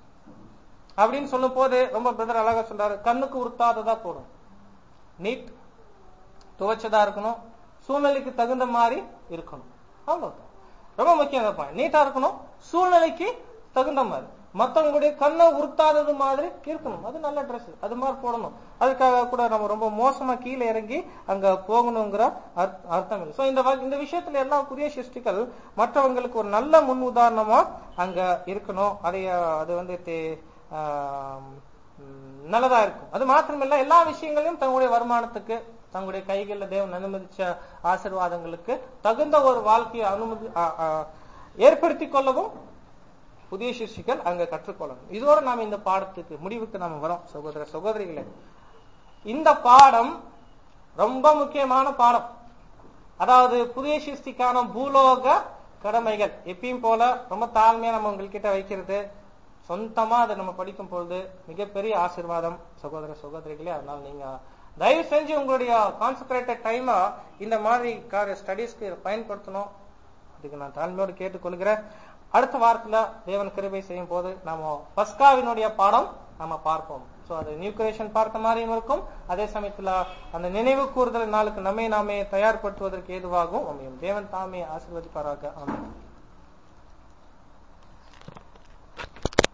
அப்படின்னு சொல்லும் போது ரொம்ப பிரதர் அழகா சொல்றாரு கண்ணுக்கு உறுத்தாததா போடும் நீட் துவைச்சதா இருக்கணும் சூழ்நிலைக்கு தகுந்த மாதிரி இருக்கணும் அவ்வளவுதான் ரொம்ப முக்கியம் அந்த பாயிண்ட் நீட்டா இருக்கணும் சூழ்நிலைக்கு தகுந்த மாதிரி மத்தவங்களுடைய கண்ணை உறுத்தாதது மாதிரி இருக்கணும் அது நல்ல Dress அது மாதிரி போடணும் அதுக்காக கூட நம்ம ரொம்ப மோசமா கீழே இறங்கி அங்க போகணுங்கிற அர்த்த- அர்த்தம் இல்லை சோ இந்த வ- இந்த விஷயத்துல எல்லா புதிய சிருஷ்டிகள் மற்றவங்களுக்கு ஒரு நல்ல முன் உதாரணமா அங்க இருக்கணும் அதை அது வந்து தே- ஆம், ம், நல்லதா இருக்கும் அது மாத்திரமில்ல எல்லா விஷயங்களையும் தங்களுடைய வருமானத்துக்கு தங்களுடைய கைகளில் தேவன் அனுமதிச்ச ஆசீர்வாதங்களுக்கு தகுந்த ஒரு வாழ்க்கையை அனுமதி ஆ, ஆ, ஏற்படுத்திக் கொள்ளவும் புதிய சிஷ்டிகள் அங்க கற்றுக்கொள்ளணும் இதோட நாம இந்த பாடத்துக்கு முடிவுக்கு நாம வரோம் சகோதர சகோதரிகளே இந்த பாடம் ரொம்ப முக்கியமான பாடம் அதாவது புதிய சிருஷ்டிக்கான பூலோக கடமைகள் எப்பயும் போல ரொம்ப தாழ்மையா நம்ம உங்ககிட்ட வைக்கிறது சொந்தமா அதை நம்ம படிக்கும் பொழுது மிகப்பெரிய ஆசீர்வாதம் சகோதர சகோதரிகளே அதனால நீங்க தயவு செஞ்சு உங்களுடைய கான்சென்ட்ரேட்டட் டைமா இந்த மாதிரி காரிய ஸ்டடீஸ்க்கு பயன்படுத்தணும் அதுக்கு நான் தாழ்மையோடு கேட்டுக்கொள்கிறேன் அடுத்த வாரத்துல தேவன் கிருபை செய்யும் போது நாம பஸ்காவினுடைய பாடம் நம்ம பார்ப்போம் சோ அது நியூ கிரியேஷன் பார்த்த மாதிரியும் இருக்கும் அதே சமயத்துல அந்த நினைவு கூறுதல் நாளுக்கு நம்மை நாமே தயார்படுத்துவதற்கு ஏதுவாகவும் அமையும் தேவன் தாமே ஆசீர்வதிப்பாராக ஆமென்